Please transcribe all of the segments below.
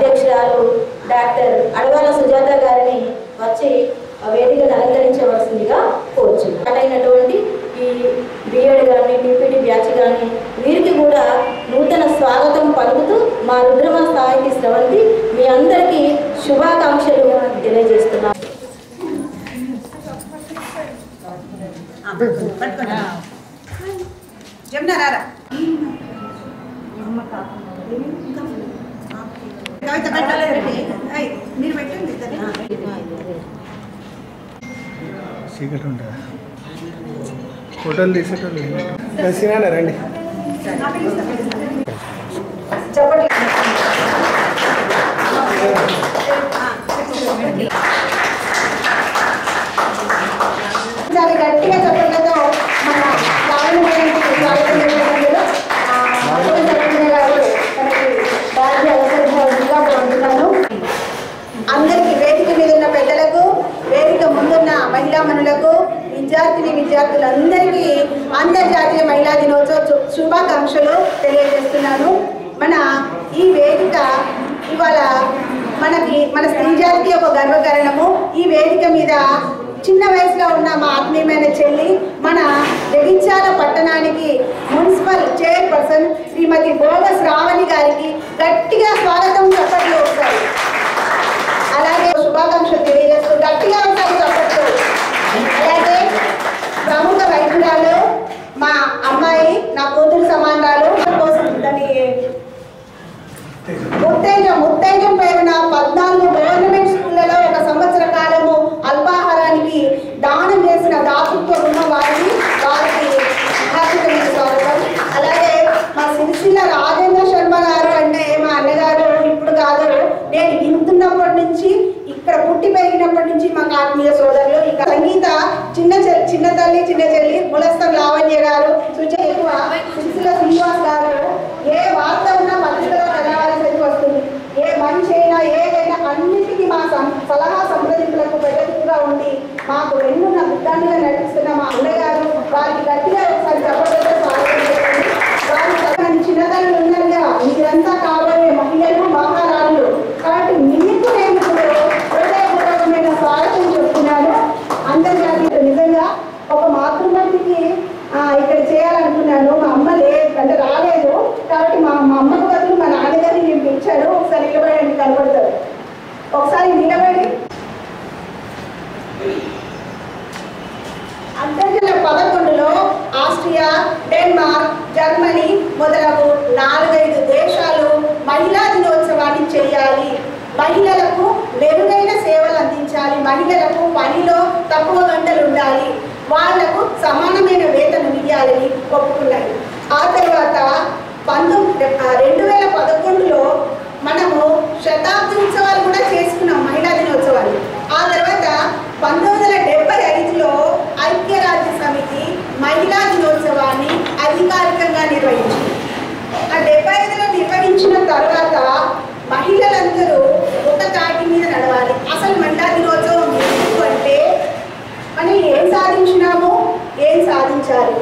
అధ్యక్షురాలు డాక్టర్ అడవాల సుజాత గారిని వచ్చి ఆ వేదికను అలంకరించవలసిందిగా కోరుచు అయినటువంటి ఈ బిఎడ్ కానీ డిప్యూటీ బ్యాచ్ కానీ వీరికి కూడా నూతన స్వాగతం పలుకుతూ మా రుద్రమ సాహితీ స్రవంతి మీ అందరికీ శుభాకాంక్షలు తెలియజేస్తున్నాం జమున రారా కవిత పెట్టలేదు అయ్, మీరు పెట్టండి ఇద్దరు. చీకటి ఉంటుందా ఫోటోలు తీసేటోళ్ళు సినానా రండి చెప్పండి చాలా గట్టిగా చెప్పడంతో మన రావణుడికి స్వాగతం చెప్పినందుకు ఆ, అశోక్ సత్యనారాయణ గారు మనకి రాజ్య అవసరంగా కోరుతున్నాను అందరికీ వేదిక మీద ఉన్న పెద్దలకు వేదిక ముందున్న మహిళా మనులకు విద్యార్థిని విద్యార్థులందరికీ అంతర్జాతీయ మహిళా దినోత్సవ శు- శుభాకాంక్షలు తెలియజేస్తున్నాను మన ఈ వేదిక ఇవాళ మనకి మన స్త్రీ జాతికి ఒక గర్వకారణము ఈ వేదిక మీద చిన్న వయసులో ఉన్న మా ఆత్మీయమైన చెల్లి మన జగిత్యాల పట్టణానికి మున్సిపల్ చైర్పర్సన్ శ్రీమతి భోగ శ్రావణి గారికి గట్టిగా స్వాగతం చెప్పట్లు ఒకసారి అలాగే శుభాకాంక్షలు తెలియజేస్తూ గట్టిగా ఉంటాయి చప్పట్లు అలాగే ప్రముఖ వైద్యురాలు మా అమ్మాయి నా కూతురు సమానాలు కోసం దాని ముత్తైజం ముత్తైజం పేరున పద్నాలుగు గవర్నమెంట్ స్కూళ్ళలో ఒక సంవత్సర కాలము అల్పాహారానికి దానం చేసిన దాతృత్వం ఉన్న వారిని వారికి హార్దికమైన స్వాగతం అలాగే మా సిరిసిల్ల రాజేంద్ర శర్మ గారు అంటే మా అన్నగారు ఇప్పుడు కాదు నేను వింటున్నప్పటి నుంచి ఇక్కడ పుట్టి పెరిగినప్పటి నుంచి మాకు ఆత్మీయ సోదరులు ఇక సంగీత చిన్న చె- చిన్న తల్లి చిన్న చెల్లి ములస్తం లావణ్య గారు సుచ ఎక్కువ సిరిసిల్ల శ్రీనివాస్ గారు ఏ వార్త ఉన్నా పత్రికలో చదవాల్సి వస్తుంది ఏ మంచి అయినా ఏదైనా అన్నిటికీ మా సం- సలహా సంప్రదింపులకు పెద్దగా ఉండి మాకు వెన్నున్న బుద్ధాన్ని నడిపిస్తున్న మా అన్నగారు వారికి గట్టిగా ఒకసారి చెప్పడంతో స్వాగతం చెప్పండి వారి చక్కని చిన్నతల్లు ఉన్నారుగా మీరంతా కాబోయే మహిళలు మహారాణులు కాబట్టి మీకు నేను ఇప్పుడు హృదయపూర్వకమైన స్వాగతం చెప్తున్నాను అంతర్జాతీయ నిజంగా ఒక మాతృమూర్తికి ఆ, ఇక్కడ చేయాలనుకున్నాను మా అమ్మ లేదు అంటే రాలేదు కాబట్టి మా మా అమ్మకు బదులు మా నాన్నగారిని నేను పిలిచాడు ఒకసారి నిలబడండి కనబడతారు ఒకసారి నిలబడి అంతర్జాల పదకొండులో ఆస్ట్రియా డెన్మార్క్ జర్మనీ మొదలగు నాలుగైదు దేశాలు మహిళా దినోత్సవాన్ని చేయాలి మహిళలకు మెరుగైన సేవలు అందించాలి మహిళలకు పనిలో తక్కువ గంటలు ఉండాలి వాళ్లకు సమానమైన వేతనం ఇవ్వాలని ఒప్పుకున్నాయి ఆ తర్వాత పంతొమ్మిది రెండు వేల పదకొండులో మనము శతాబ్ది ఉత్సవాలు కూడా చేసుకున్నాం మహిళా దినోత్సవాలు ఆ తర్వాత పంతొమ్మిది వందల డెబ్బై ఐదులో ఐక్యరాజ్య సమితి మహిళా దినోత్సవాన్ని అధికారికంగా నిర్వహించింది ఆ డెబ్బై ఐదులో నిర్వహించిన తర్వాత మహిళలందరూ ఒక తాటి మీద నడవాలి అసలు మహిళా దినోత్సవం ఎందుకు అంటే మనం ఏం సాధించినాము ఏం సాధించాలి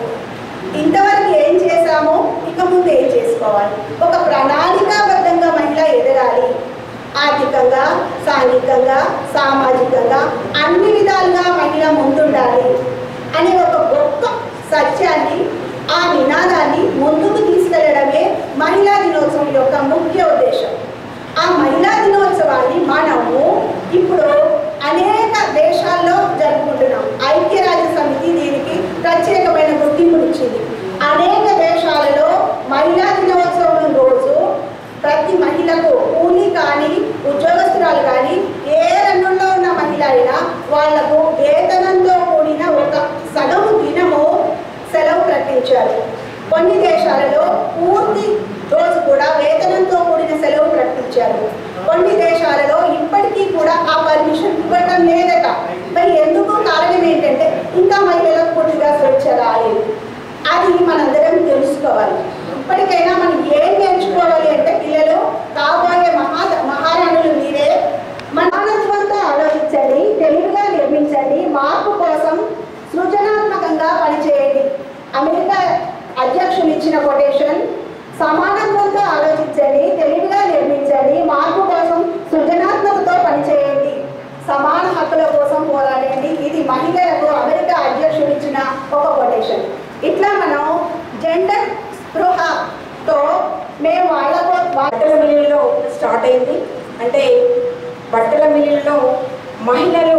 ఇంతవరకు ఏం చేశామో ఇక ముందు ఏం చేసుకోవాలి ఒక ప్రణాళికాబద్ధంగా మహిళ ఎదగాలి ఆర్థికంగా సాంఘికంగా సామాజికంగా అన్ని విధాలుగా మహిళ ముందుండాలి అనే ఒక గొప్ప సత్యాన్ని ఆ నినాదాన్ని ముందుకు తీసుకెళ్లడమే మహిళా దినోత్సవం యొక్క ముఖ్య ఉద్దేశం ఆ మహిళా దినోత్సవాన్ని మనము ఇప్పుడు అనేక దేశాల్లో జరుపుకుంటున్నాం ఐక్యరాజ్య సమితి దీనికి ప్రత్యేకమైన గుర్తింపునిచ్చింది అనేక దేశాలలో మహిళా దినోత్సవం రోజు ప్రతి మహిళకు కూలీ కానీ ఉద్యోగస్తురాలు కానీ ఏ రంగంలో ఉన్న మహిళ అయినా వాళ్లకు వేతనంతో కూడిన ఒక సగము దినము సెలవు ప్రకటించారు కొన్ని దేశాలలో పూర్తి రోజు కూడా వేతనంతో కూడిన సెలవు ప్రకటించారు కొన్ని దేశాలలో ఇప్పటికీ కూడా ఆ పర్మిషన్ ఇవ్వటం లేదట మరి ఎందుకు కారణం ఏంటంటే ఇంకా మహిళలకు పూర్తిగా స్వేచ్ఛ రాలేదు అది మనందరం తెలుసుకోవాలి ఇప్పటికైనా మనం ఏం నేర్చుకోవాలి అంటే పిల్లలు కాబోయే మహా మహారాణులు మీరే మానవత్వంతో ఆలోచించండి తెలివిగా నిర్మించండి మార్పు కోసం సృజనాత్మకంగా పనిచేయండి అమెరికా అధ్యక్షులు ఇచ్చిన కొటేషన్ సమానత్వంతో ఆలోచించండి తెలివిగా నిర్మించండి మార్పు కోసం మహిళలకు అమెరికా అధ్యక్షుడు ఇచ్చిన ఒక కొటేషన్ ఇట్లా మనం జెండర్ స్పృహతో మేము వాళ్ళకు బట్టల మిల్లులో స్టార్ట్ అయింది అంటే బట్టల మిల్లులో మహిళలు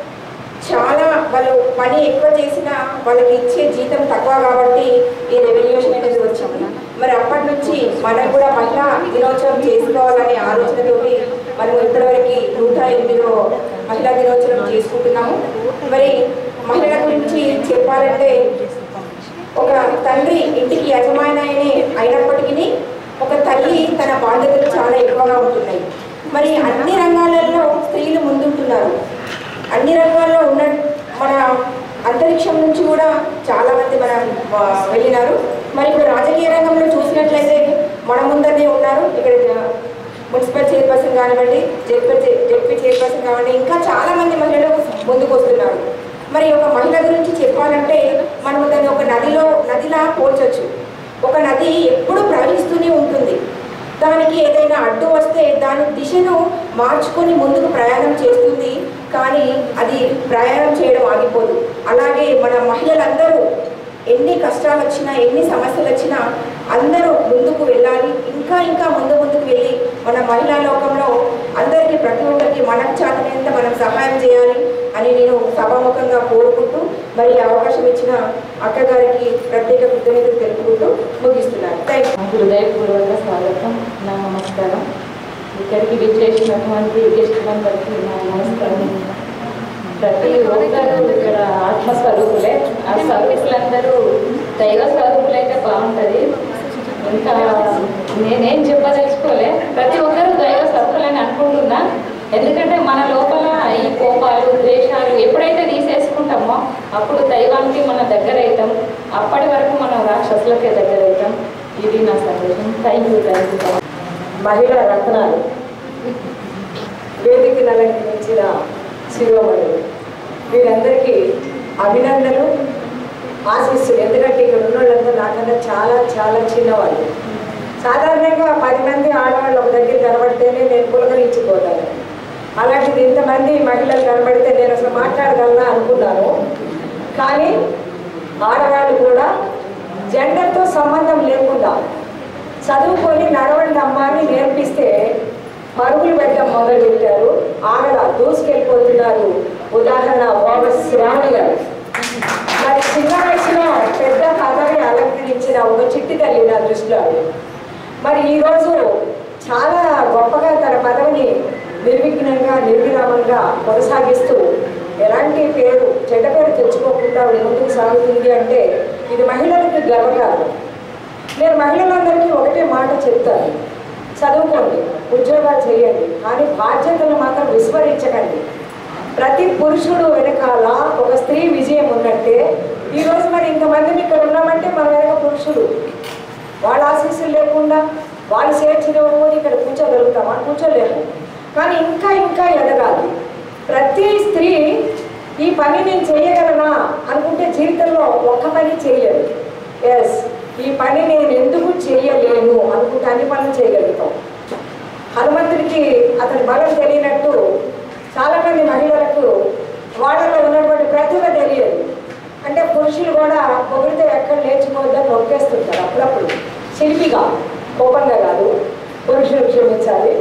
చాలా వాళ్ళు పని ఎక్కువ చేసినా వాళ్ళకి ఇచ్చే జీతం తక్కువ కాబట్టి ఈ రెవల్యూషన్ అనేది వచ్చింది మరి అప్పటి నుంచి మనం కూడా మహిళా దినోత్సవం చేసుకోవాలనే ఆలోచనతోటి మనం ఇప్పటివరకు నూట ఎనిమిదో మహిళా దినోత్సవం చేసుకుంటున్నాము మరి మహిళల గురించి చెప్పాలంటే ఒక తండ్రి ఇంటికి యజమాని అయినప్పటికీ ఒక తల్లి తన బాధ్యతలు చాలా ఎక్కువగా ఉంటున్నాయి మరి అన్ని రంగాలలో స్త్రీలు ముందుంటున్నారు అన్ని రంగాల్లో ఉన్న మన అంతరిక్షం నుంచి కూడా చాలా మంది మన ఆ, వెళ్ళినారు మరి ఇప్పుడు రాజకీయ రంగంలో చూసినట్లయితే మన ముందరనే ఉన్నారు ఇక్కడ జ- మున్సిపల్ చైర్పర్సన్ కానివ్వండి జెడ్పీ జెడ్పీ చైర్పర్సన్ కానివ్వండి ఇంకా చాలా మంది మహిళలు ముందుకు వస్తున్నారు మరి ఒక మహిళ గురించి చెప్పాలంటే మనం దాన్ని ఒక నదిలో నదిలా పోల్చొచ్చు ఒక నది ఎప్పుడూ ప్రవహిస్తూనే ఉంటుంది దానికి ఏదైనా అడ్డు వస్తే దాని దిశను మార్చుకొని ముందుకు ప్రయాణం చేస్తుంది కానీ అది ప్రయాణం చేయడం ఆగిపోదు అలాగే మన మహిళలందరూ ఎన్ని కష్టాలు వచ్చినా ఎన్ని సమస్యలు వచ్చినా అందరూ ముందుకు వెళ్ళాలి ఇంకా ఇంకా ముందు ముందుకు వెళ్ళి మన మహిళా లోకంలో అందరికీ ప్రతి ఒక్కరికి మనకు చేతనంత మనం సహాయం చేయాలి అని నేను సభాముఖంగా కోరుకుంటూ మరి ఈ అవకాశం ఇచ్చిన అక్కగారికి ప్రత్యేక కృతజ్ఞతలు తెలుపుకుంటూ ముగిస్తున్నాను థ్యాంక్ యూ హృదయపూర్వక స్వాగతం నా నమస్కారం ఇక్కడికి విచ్చేసినటువంటి గెస్టులందరికీ నా నమస్కారం ప్రతి ఒక్కరు ఇక్కడ ఆత్మస్వరూపులే ఆ స్వరూపులందరూ దైవ స్వరూపులు అయితే బాగుంటుంది ఇంకా నేనేం చెప్పదలుచుకోలే ప్రతి ఒక్కరు దైవ స్వరూపులని అనుకుంటున్నా ఎందుకంటే మన లోపల ఈ కోపాలు ద్వేషాలు ఎప్పుడైతే తీసేసుకుంటామో అప్పుడు దైవానికి మనం దగ్గర అవుతాం అప్పటి వరకు మనం రాక్షసులకే దగ్గర అవుతాం ఇది నా సందేశం థ్యాంక్ యూ థ్యాంక్ యూ మహిళా రత్నాలు వేదికను అలంకరించిన శిరోమణులు వీరందరికీ అభినందనలు ఆశిస్తులు ఎందుకంటే ఇక్కడ ఉన్న వాళ్ళందరూ నాకన్నా చాలా చాలా చిన్నవాళ్ళు సాధారణంగా పది మంది ఆడవాళ్ళు ఒక దగ్గర కనబడితేనే నేను పులకరించిపోతాను అలాంటిది ఇంతమంది మహిళలు కనబడితే నేను అసలు మాట్లాడగలనా అనుకున్నాను కానీ ఆడవాళ్ళు కూడా జెండర్తో సంబంధం లేకుండా చదువుకొని నడవండి అమ్మా అని నేర్పిస్తే పరుగులు పెట్టడం మొదలు పెట్టారు ఆగల దూసుకెళ్ళిపోతున్నారు ఉదాహరణ ఓవర్ శ్రావణి గారు మరి చిన్న వయసులో పెద్ద పదవి అలంకరించిన ఒక చిట్టి తల్లి నా దృష్టిలో ఆవిడ. మరి ఈరోజు చాలా గొప్పగా తన పదవిని నిర్విఘ్నంగా నిర్విరామంగా కొనసాగిస్తూ ఎలాంటి పేరు చెడ్డ పేరు తెచ్చుకోకుండా ఆవిడ ముందుకు సాగుతుంది అంటే ఇది మహిళలకు గర్వకారణం నేను మహిళలందరికీ ఒకటే మాట చెప్తాను చదువుకోండి ఉద్యోగాలు చేయండి కానీ బాధ్యతలు మాత్రం విస్మరించకండి ప్రతి పురుషుడు వెనకాల ఒక స్త్రీ విజయం ఉన్నట్టే ఈరోజు మరి ఇంతమంది ఇక్కడ ఉన్నామంటే మన వెనక పురుషుడు వాళ్ళ ఆశీస్సులు లేకుండా వాళ్ళు చేర్చినవ్వకపోతే ఇక్కడ కూర్చోగలుగుతామా కూర్చోలేము కానీ ఇంకా ఇంకా ఎదగాలి ప్రతి స్త్రీ ఈ పని నేను చేయగలనా అనుకుంటే జీవితంలో ఒక్క పని చేయలేదు ఎస్ ఈ పని నేను ఎందుకు చేయలేను అనుకుంటే అన్ని పనులు చేయగలుగుతాం హనుమంతుడికి అతని బలం తెలియనట్టు చాలామంది మహిళలకు వాళ్ళలో ఉన్నటువంటి ప్రతిభ తెలియదు అంటే పురుషులు కూడా పొగిడితే ఎక్కడ నేర్చుకోవద్దని నొక్కేస్తుంటారు అప్పుడప్పుడు శిల్పిగా కోపంగా కాదు పురుషులు క్షమించాలి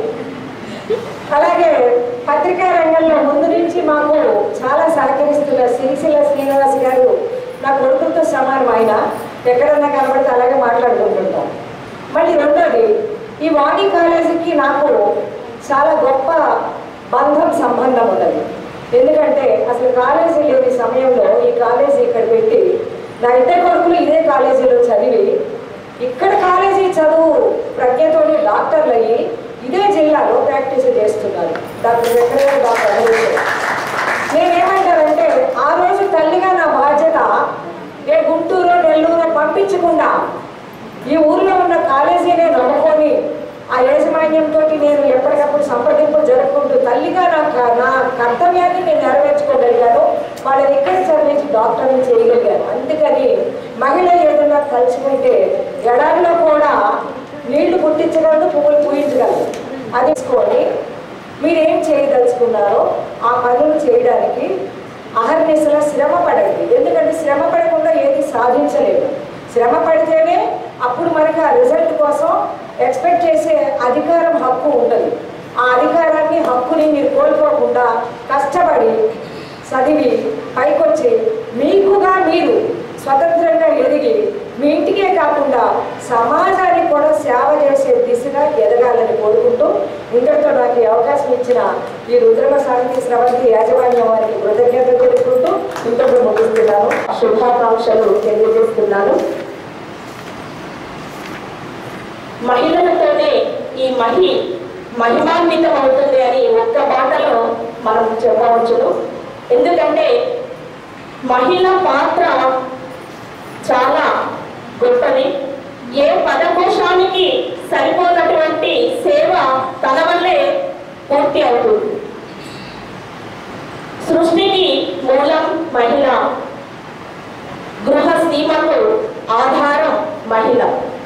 అలాగే పత్రికా రంగంలో ముందు నుంచి మాకు చాలా సహకరిస్తున్న సిరిసిల్ల శ్రీనివాస్ గారు నా కొడుకులతో సమానం ఆయన ఎక్కడన్నా కనబడితే అలాగే మాట్లాడుకుంటుంటాం మళ్ళీ రెండోది ఈ వాణి కాలేజీకి నాకు చాలా గొప్ప బంధం సంబంధం ఉన్నది ఎందుకంటే అసలు కాలేజీ లేని సమయంలో ఈ కాలేజీ ఇక్కడ పెట్టి నా ఇద్దరు కొడుకులు ఇదే కాలేజీలో చదివి ఇక్కడ కాలేజీ చదువు ప్రజ్ఞతోని డాక్టర్లు అయ్యి ఇదే జిల్లాలో ప్రాక్టీస్ చేస్తున్నారు డాక్టర్ వెంకటయ్య డాక్టర్ అమరేశ్వర్. నేనేమంటానంటే ఆ రోజు తల్లిగా నా బాధ్యత ఏ గుంటూరు నెల్లూరు పంపించకుండా ఈ ఊర్లో ఉన్న కాలేజీనే నమ్ముకొని ఆ యాజమాన్యంతో నేను ఎప్పటికప్పుడు సంప్రదింపులు జరుపుకుంటూ తల్లిగా నా క- నా కర్తవ్యాన్ని నేను నెరవేర్చుకోగలిగాను వాళ్ళని ఇక్కడ చదివించి డాక్టర్ని చేయగలిగాను అందుకని మహిళ ఏదైనా తలుచుకుంటే ఎడారిలో కూడా నీళ్లు పుట్టించగలదు పువ్వులు పూయించగలదు అది తీసుకొని మీరేం చేయదలుచుకున్నారో ఆ పనులు చేయడానికి అహర్నిశల శ్రమ పడండి ఎందుకంటే శ్రమ పడకుండా ఏది సాధించలేము శ్రమ పడితేనే అప్పుడు మనకి ఆ రిజల్ట్ కోసం ఎక్స్పెక్ట్ చేసే అధికారం హక్కు ఉంటుంది ఆ అధికారాన్ని హక్కుని మీరు కోల్పోకుండా కష్టపడి చదివి పైకొచ్చి మీకుగా మీరు స్వతంత్రంగా ఎదిగి మీ ఇంటికే కాకుండా సమాజానికి కూడా సేవ చేసే దిశగా ఎదగాలని కోరుకుంటూ ఇంతటితో నాకు ఈ అవకాశం ఇచ్చిన ఈ రుద్రమ సాహితీ స్రవంతి యాజమాన్యం వారికి కృతజ్ఞతలు తెలుపుకుంటూ ఇంతటితో ముగిస్తున్నాను శుభాకాంక్షలు తెలియజేస్తున్నాను మహిళలతోనే ఈ మహి మహిమాన్వితం అవుతుంది అని ఒక్క మాటలో మనం చెప్పవచ్చును ఎందుకంటే మహిళ పాత్ర చాలా గొప్పది ఏ పదకోశానికి సరిపోనటువంటి సేవ తన వల్లే పూర్తి అవుతుంది సృష్టికి మూలం మహిళ గృహ సీమకు ఆధారం మహిళ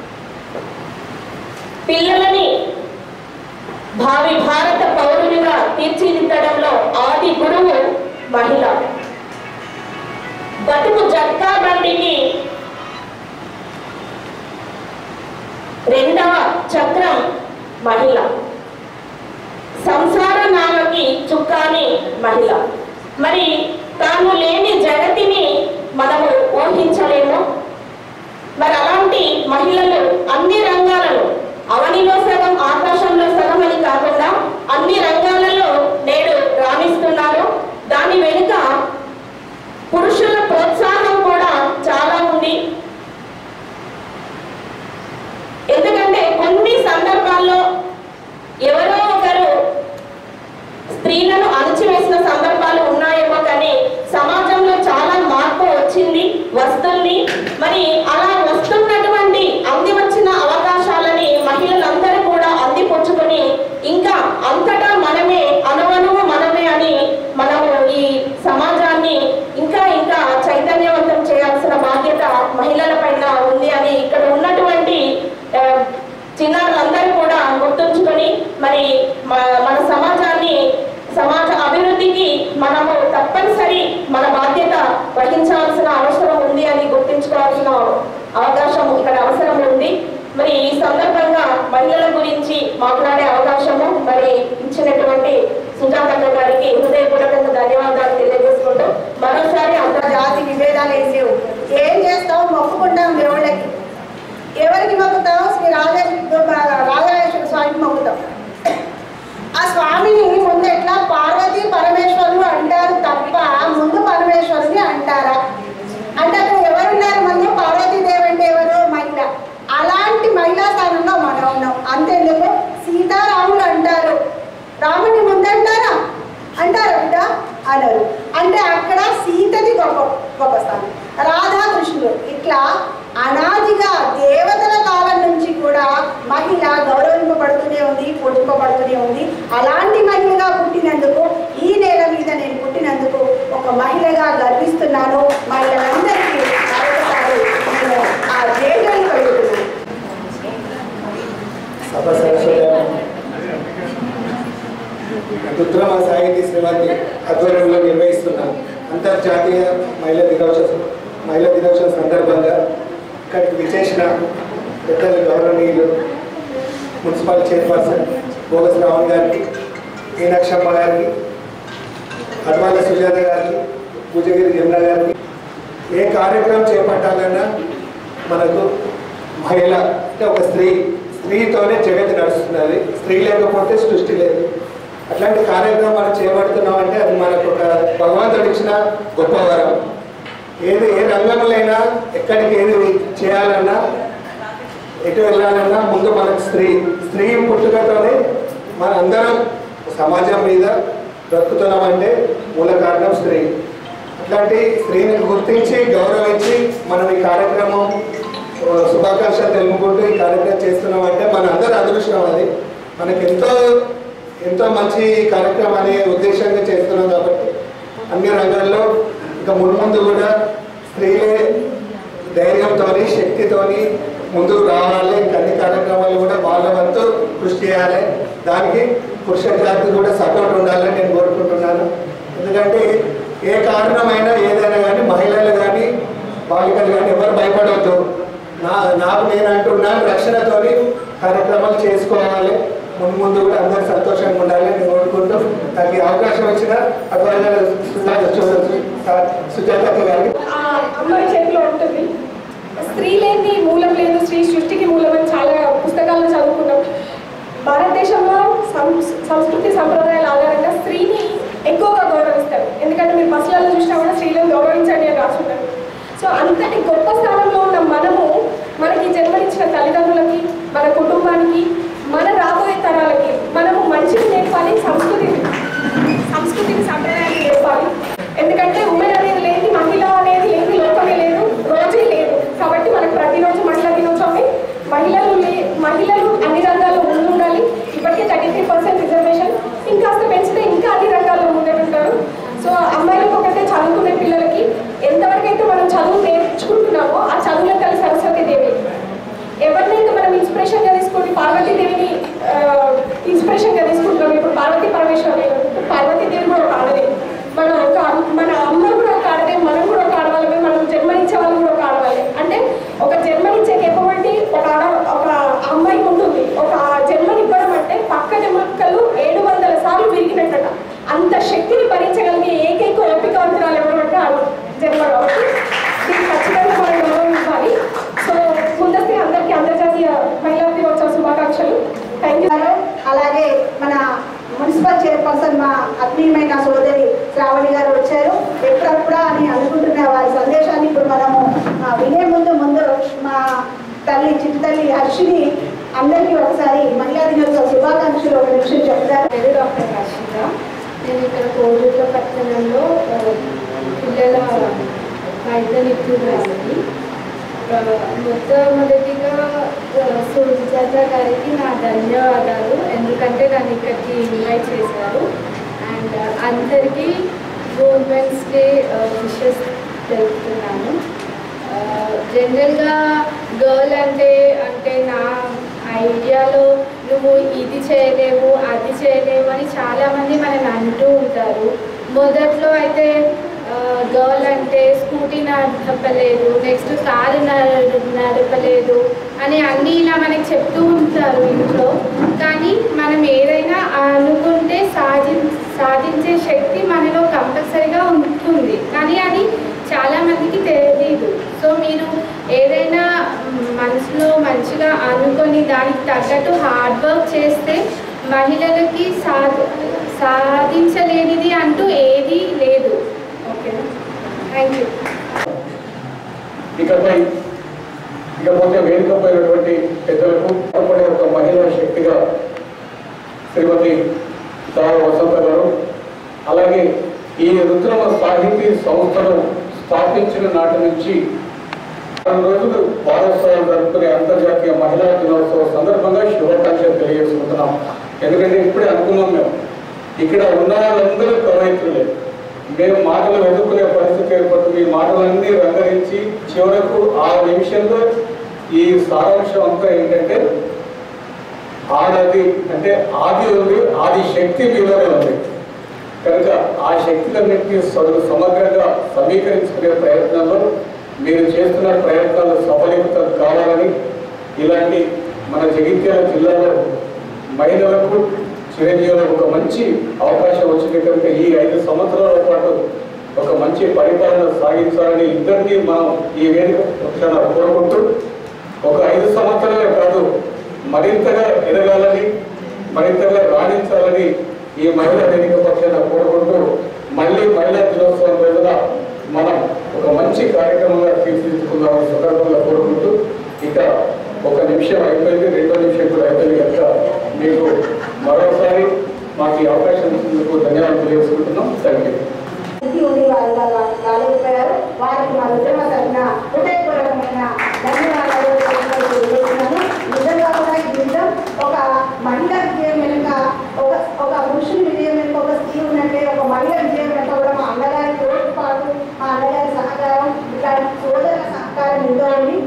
పిల్లలని భావి భారత పౌరునిగా తీర్చిదిద్దడంలో ఆది గురువు మహిళ బతుకు జట్కా బండికి రెండవ చక్రం మహిళ సంసార నామకి చుక్కాని మహిళ మరి తాను లేని జగతిని మనము ఊహించలేము మరి అలాంటి మహిళలు అన్ని రంగాలలో అవనిలో సగం ఆకాశంలో సగం అని కాకుండా అన్ని రంగాలలో నేడు రాణిస్తున్నారు దాని వెనుక పురుషుల ప్రోత్సాహం కూడా చాలా ఉంది ఎందుకంటే కొన్ని సందర్భాల్లో ఎవరో ఒకరు స్త్రీలను అణచివేసిన సందర్భాలు ఉన్నాయేమో కానీ సమాజంలో చాలా మార్పు వచ్చింది వస్తుంది మరి అలా వస్తున్నటువంటి అంది వచ్చిన అవకాశాలని మహిళలందరూ కూడా అందిపుచ్చుకొని ఇంకా అంతటా మనమే అనవనువు మనమే అని మనము ఈ సమాజాన్ని ఇంకా ఇంకా చైతన్యవంతం చేయాల్సిన బాధ్యత మహిళల పైన ఉంది అని ఇక్కడ ఉన్నటువంటి ఆ, చిన్నారులందరూ కూడా గుర్తుంచుకొని మరి మ- మన సమాజాన్ని సమాజ అభివృద్ధికి మనము తప్పనిసరి మన బాధ్యత వహించాల్సిన అవసరం ఉంది అని గుర్తించుకోవాల్సిన అవకాశం ఇక్కడ అవసరం ఉంది మరి ఈ సందర్భంగా మహిళల గురించి మాట్లాడే అవకాశము మరి ఇచ్చినటువంటి సుజాతక్క గారికి హృదయపూర్వకంగా ధన్యవాదాలు తెలియజేసుకుంటూ మరోసారి అంత జాతి విభేదాలు ఏం లేవు ఏం చేస్తావు మొక్కుకుంటాం దేవుళ్ళకి ఎవరికి మొక్కుతాం శ్రీ రాజేశ్వర రాజరాజేశ్వర స్వామికి మొక్కుతాం ఆ స్వామిని ముందు ఎట్లా పార్వతి పరమేశ్వరులు అంటారు తప్ప ముందు పరమేశ్వరుని అంటారా అంటే అక్కడ ఎవరున్నారు ముందు పార్వతీదేవి అంటే ఎవరు మహిళ అలాంటి మహిళా స్థానంలో మనం ఉన్నాం అంతేందుకు సీతారాములు అంటారు రాముని ముందంటారా అంటారు బిడ్డ అనరు అంటే అక్కడ సీతది గొప్ప గొప్ప స్థానం రాధాకృష్ణుడు ఇట్లా అనాదిగా దేవతల కాలం నుంచి కూడా మహిళ గౌరవింపబడుతూనే ఉంది పొడుచుకోబడుతూనే ఉంది అలాంటి మహిళగా పుట్టినందుకు ఈ నేల మీద నేను పుట్టినందుకు ఒక మహిళగా గర్విస్తున్నాను మహిళలందరికీ మరొకసారి నేను ఆ జేజలు కలుగుతున్నాను సభ సరస్వతి రుద్రమ సాహితీ శ్రీమతి ఆధ్వర్యంలో నిర్వహిస్తున్న అంతర్జాతీయ మహిళా దినోత్సవం మహిళా దినోత్సవం సందర్భంగా ఇక్కడికి విచేసిన పెద్దలు గౌరవనీయులు మున్సిపల్ చైర్పర్సన్ భోగస్ రావణ్ గారికి మీనాక్షమ్మ గారికి అడ్వాల సుజాత గారికి పూజగిరి జమున గారికి ఏ కార్యక్రమం చేపట్టాలన్నా మనకు మహిళ అంటే ఒక స్త్రీ స్త్రీతోనే జగత్తు నడుస్తున్నది స్త్రీ లేకపోతే సృష్టి లేదు అట్లాంటి కార్యక్రమాలు చేపడుతున్నాం అంటే అది మనకు ఒక భగవంతుడు ఇచ్చిన గొప్ప వరం ఏది ఏ రంగంలోనైనా ఎక్కడికి ఏది చేయాలన్నా ఎటు వెళ్ళాలన్నా ముందు మనకు స్త్రీ స్త్రీ పుట్టుకతోనే మన అందరం సమాజం మీద బ్రతుకుతున్నామంటే మూల కారణం స్త్రీ అట్లాంటి స్త్రీని గుర్తించి గౌరవించి మనం ఈ కార్యక్రమం ఆ, శుభాకాంక్షలు తెలుపుకుంటూ ఈ కార్యక్రమం చేస్తున్నామంటే మన అందరి అదృష్టం అది మనకి ఎంతో ఎంతో మంచి కార్యక్రమం అనే ఉద్దేశంగా చేస్తున్నాం కాబట్టి అన్ని రంగాల్లో ఇంకా మున్ముందు కూడా స్త్రీలే ధైర్యంతోని శక్తితోని ముందుకు రావాలి ఇంకా అన్ని కార్యక్రమాలు కూడా వాళ్ళ వంతు కృషి చేయాలి దానికి పురుష జాతి కూడా సపోర్ట్ ఉండాలని నేను కోరుకుంటున్నాను ఎందుకంటే ఏ కారణమైనా ఏదైనా కానీ మహిళలు కానీ బాలికలు కానీ ఎవరు భయపడవద్దు నా నాకు నేను అంటున్నాను రక్షణతోని కార్యక్రమాలు చేసుకోవాలి ముందు ముందు కూడా అందరు సంతోషంగా ఉండాలి అని కోరుకుంటూ నాకు ఈ అవకాశం ఇచ్చిన అటువంటి సుజాత గారికి ఆ అమ్మాయి చేతిలో ఉంటుంది స్త్రీ లేని మూలం లేదు స్త్రీ సృష్టికి మూలం అని చాలా పుస్తకాల్లో చదువుకున్నాం భారతదేశంలో సం- సంస్కృతి సంప్రదాయాల ఆధారంగా స్త్రీని ఎక్కువగా గౌరవిస్తారు ఎందుకంటే మీరు బస్సులలో చూసినా కూడా స్త్రీలను గౌరవించండి అని రాసుకుంటారు సో అంతటి గొప్ప స్థానంలో ఉన్న మనము మనకి జన్మనిచ్చిన తల్లిదండ్రులకి మన కుటుంబానికి మన రాబోయే తరాలకి మనము మంచిని నేర్పాలి సంస్కృతి సంస్కృతిని సంప్రదాయాన్ని నేర్పాలి ఎందుకంటే ఉమెన్ అనేది లేని మహిళ అనేది లేని లోకమే లేదు రోజే లేదు కాబట్టి మనకు ప్రతిరోజు మహిళా దినోత్సవమే మహిళలు లే- మహిళలు అన్ని రంగాల్లో ముందుండాలి ఇప్పటికే థర్టీ త్రీ పర్సెంట్ రిజర్వేషన్ ఇంకాస్త పెంచితే ఇంకా అన్ని రంగాల్లో ముందుంటారు సో అమ్మాయిలకు ఒకటే చదువుకునే పిల్లలకి ఎంతవరకు అయితే మనం చదువు నేర్చుకుంటున్నామో ఆ చదువుల తల్లి సరస్వతి దేవి ఎవరినైతే మనం ఇన్స్పిరేషన్గా తీసుకొని పార్వతీదేవిని ఇన్స్పిరేషన్గా తీసుకుంటున్నాం ఇప్పుడు పార్వతీ పరమేశ్వరి ఇప్పుడు పార్వతీదేవి కూడా ఒక ఆడదే మన ఒక మన అమ్మ కూడా ఒక ఆడదే మనం కూడా ఒక ఆడవాళ్ళమే మనం జన్మనిచ్చే వాళ్ళు కూడా ఒక ఆడవాళ్ళే అంటే ఒక జన్మనిచ్చే కేపబిలిటీ ఒక ఆడ ఒక అమ్మాయికి ఉంటుంది ఒక జన్మనివ్వడం అంటే పక్క జన్మకలు ఏడు వందల సార్లు విరిగినట్టట అంత శక్తిని భరించగలిగే ఏకైక ఓపికవంతురాలు ఎవరంటే ఆ జన్మ కాబట్టి దీనికి ఖచ్చితంగా మనం గౌరవం ఇవ్వాలి సో ముందస్తు అందరికీ అంతర్జాతీయ మహిళా దినోత్సవ శుభాకాంక్షలు థ్యాంక్ యూ అలాగే మన మున్సిపల్ చైర్పర్సన్ మా ఆత్మీయమైన సోదరి శ్రావణి గారు వచ్చారు ఎప్పుడప్పుడా అని అనుకుంటున్న వారి సందేశాన్ని ఇప్పుడు మనము ఆ, వినే ముందు ముందు మా తల్లి చిట్టు తల్లి హర్షిని అందరికీ ఒకసారి మహిళా దినోత్సవ శుభాకాంక్షలు ఒక నిమిషం చెప్తారు పేరు డాక్టర్ హర్షిత నేను ఇక్కడ కోడూరుల పట్టణంలో ఆ, పిల్లల వైద్య నిపుణురాలని ఆ, మొట్టమొదటిగా ఆ, సుజాత గారికి నా ధన్యవాదాలు ఎందుకంటే నన్ను ఇక్కడికి ఇన్వైట్ చేశారు అండ్ అందరికీ ఉమెన్స్ డే విషెస్ తెలుపుతున్నాను జనరల్గా గర్ల్ అంటే అంటే నా ఐడియాలో నువ్వు ఇది చేయలేవు అది చేయలేవు అని చాలామంది మనల్ని అంటూ ఉంటారు మొదట్లో అయితే గర్ల్ అంటే స్కూటీ నడపలేదు నెక్స్ట్ కారు నడ- నడపలేదు అని అన్నీ ఇలా మనకి చెప్తూ ఉంటారు ఇంట్లో కానీ మనం ఏదైనా అనుకుంటే సాధి సాధించే శక్తి మనలో కంపల్సరీగా ఉంటుంది కానీ అది చాలా మందికి తెలియదు సో మీరు ఏదైనా మనసులో మంచిగా అనుకొని దానికి తగ్గట్టు హార్డ్ వర్క్ చేస్తే మహిళలకి సాధ సాధించలేనిది అంటూ ఏదీ లేదు ఓకేనా థ్యాంక్ యూ ఇకపై ఇకపోతే వేదికపైనటువంటి పెద్దలకు అప్పటి ఒక మహిళా శక్తిగా శ్రీమతి దావ వసంత గారు అలాగే ఈ రుద్రమ సాహితీ సంస్థను స్థాపించిన నాటి నుంచి ఆరు రోజులు వారోత్సవాలు జరుపుకునే అంతర్జాతీయ మహిళా దినోత్సవ సందర్భంగా శుభాకాంక్షలు తెలియజేసుకుంటున్నాం ఎందుకంటే ఇప్పుడే అనుకున్నాం మేము ఇక్కడ ఉన్న వాళ్ళందరూ కవయిత్రులే మేము మాటలు వెతుక్కునే పరిస్థితి ఏర్పడుతుంది ఈ మాటలన్నీ రంగరించి చివరకు ఆ నిమిషంలో ఈ సారాంశం అంతా ఏంటంటే ఆడది అంటే ఆది ఉంది ఆది శక్తి మీలోనే ఉంది కనుక ఆ శక్తులన్నింటినీ స- సమగ్రంగా సమీకరించుకునే ప్రయత్నంలో మీరు చేస్తున్న ప్రయత్నాలు సఫలీకృతం కావాలని ఇలాంటి మన జగిత్యాల జిల్లాలో మహిళలకు చిరంజీవులకు ఒక మంచి అవకాశం వచ్చింది కనుక ఈ ఐదు సంవత్సరాల పాటు ఒక మంచి పరిపాలన సాగించాలని ఇద్దరినీ మనం ఈ వేదిక పక్షాన కోరుకుంటూ ఒక ఐదు సంవత్సరాలే కాదు మరింతగా ఎదగాలని మరింతగా రాణించాలని ఈ మహిళా వేదిక పక్షాన కోరుకుంటూ మళ్ళీ మహిళా దినోత్సవం రోజున మనం ఒక మంచి కార్యక్రమంగా తీర్చిదిద్దుకుందామని సందర్భంగా కోరుకుంటూ ఇక ఒక నిమిషం అయిపోయింది రెండో నిమిషం కూడా అయిపోయింది కనుక మీకు మరోసారి మాకు ఈ అవకాశం ఇచ్చినందుకు ధన్యవాదాలు తెలియజేసుకుంటున్నాం థ్యాంక్ యూ ఇంటి ఉండి వారు ఇలా రాలేకపోయారు వారికి మా ఉద్యమ తరఫున హృదయపూర్వకమైన ధన్యవాదాలు తెలియజేస్తున్నాను నిజంగా కూడా ఈ యుద్ధం ఒక మహిళ విజయం వెనుక ఒక ఒక పురుషుని విజయం వెనుక ఒక స్త్రీ ఉన్నట్టే ఒక మహిళ విజయం వెనుక కూడా మా అన్నగారి తోడ్పాటు మా అన్నగారి సహకారం ఇలాంటి సోదరుల సహకారం ఎంతో ఉంది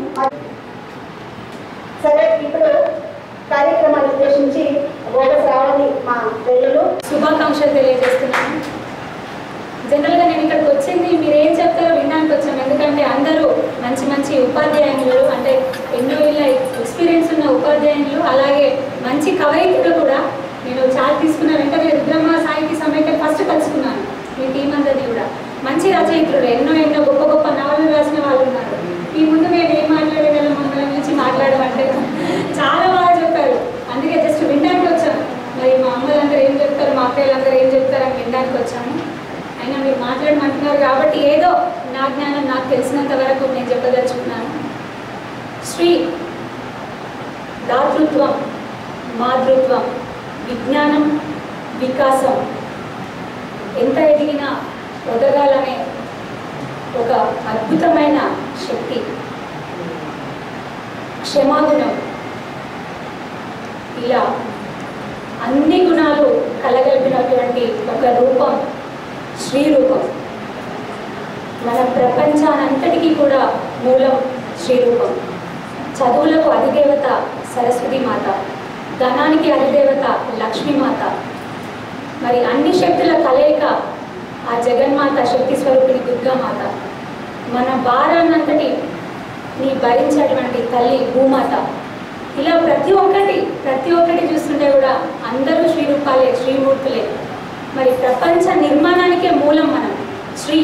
సరే ఇప్పుడు కార్యక్రమాన్ని ఉద్దేశించి గోడ శ్రావణి మా పెళ్ళలు శుభాకాంక్షలు తెలియజేస్తున్నాను జనరల్గా నేను ఇక్కడికి మంచి మంచి ఉపాధ్యాయులు అంటే ఎన్నో ఏళ్ళ ఎక్స్పీరియన్స్ ఉన్న ఉపాధ్యాయులు అలాగే మంచి కవయిత్రులు కూడా నేను చార్ట్ తీసుకున్న వెంటనే రుద్రమ్మ సాహిత్య సమైక్య ఫస్ట్ కలుసుకున్నాను మీ టీం అందరినీ కూడా మంచి రచయిత్రులు ఎన్నో ఎన్నో గొప్ప గొప్ప నవలు రాసిన వాళ్ళు ఉన్నారు ఈ ముందు మేము ఏం మాట్లాడగలం మమ్మల్ని గురించి మాట్లాడమంటే చాలా బాగా చెప్పారు అందుకే జస్ట్ వినడానికి వచ్చాను మరి మా అమ్మలందరూ ఏం చెప్తారు మా అక్కలందరూ ఏం చెప్తారు అని వినడానికి వచ్చాను అయినా మీరు మాట్లాడమంటున్నారు కాబట్టి ఏదో నా జ్ఞానం నాకు తెలిసినంత వరకు నేను చెప్పదలుచుకున్నాను శ్రీ దాతృత్వం మాతృత్వం విజ్ఞానం వికాసం ఎంత ఎదిగినా ఎదగాలనే ఒక అద్భుతమైన శక్తి క్షమాగుణం ఇలా అన్ని గుణాలు కలగలిపినటువంటి ఒక రూపం శ్రీ రూపం మన ప్రపంచానంతటికీ కూడా మూలం శ్రీ రూపం చదువులకు అధిదేవత సరస్వతి మాత ధనానికి అధిదేవత లక్ష్మీమాత మరి అన్ని శక్తుల కలయిక ఆ జగన్మాత శక్తి స్వరూపిణి దుర్గామాత మన భారాన్నంతటి నీ భరించేటువంటి తల్లి భూమాత ఇలా ప్రతి ఒక్కటి ప్రతి ఒక్కటి చూస్తుంటే కూడా అందరూ శ్రీరూపాలే శ్రీమూర్తులే మరి ప్రపంచ నిర్మాణానికే మూలం మనం శ్రీ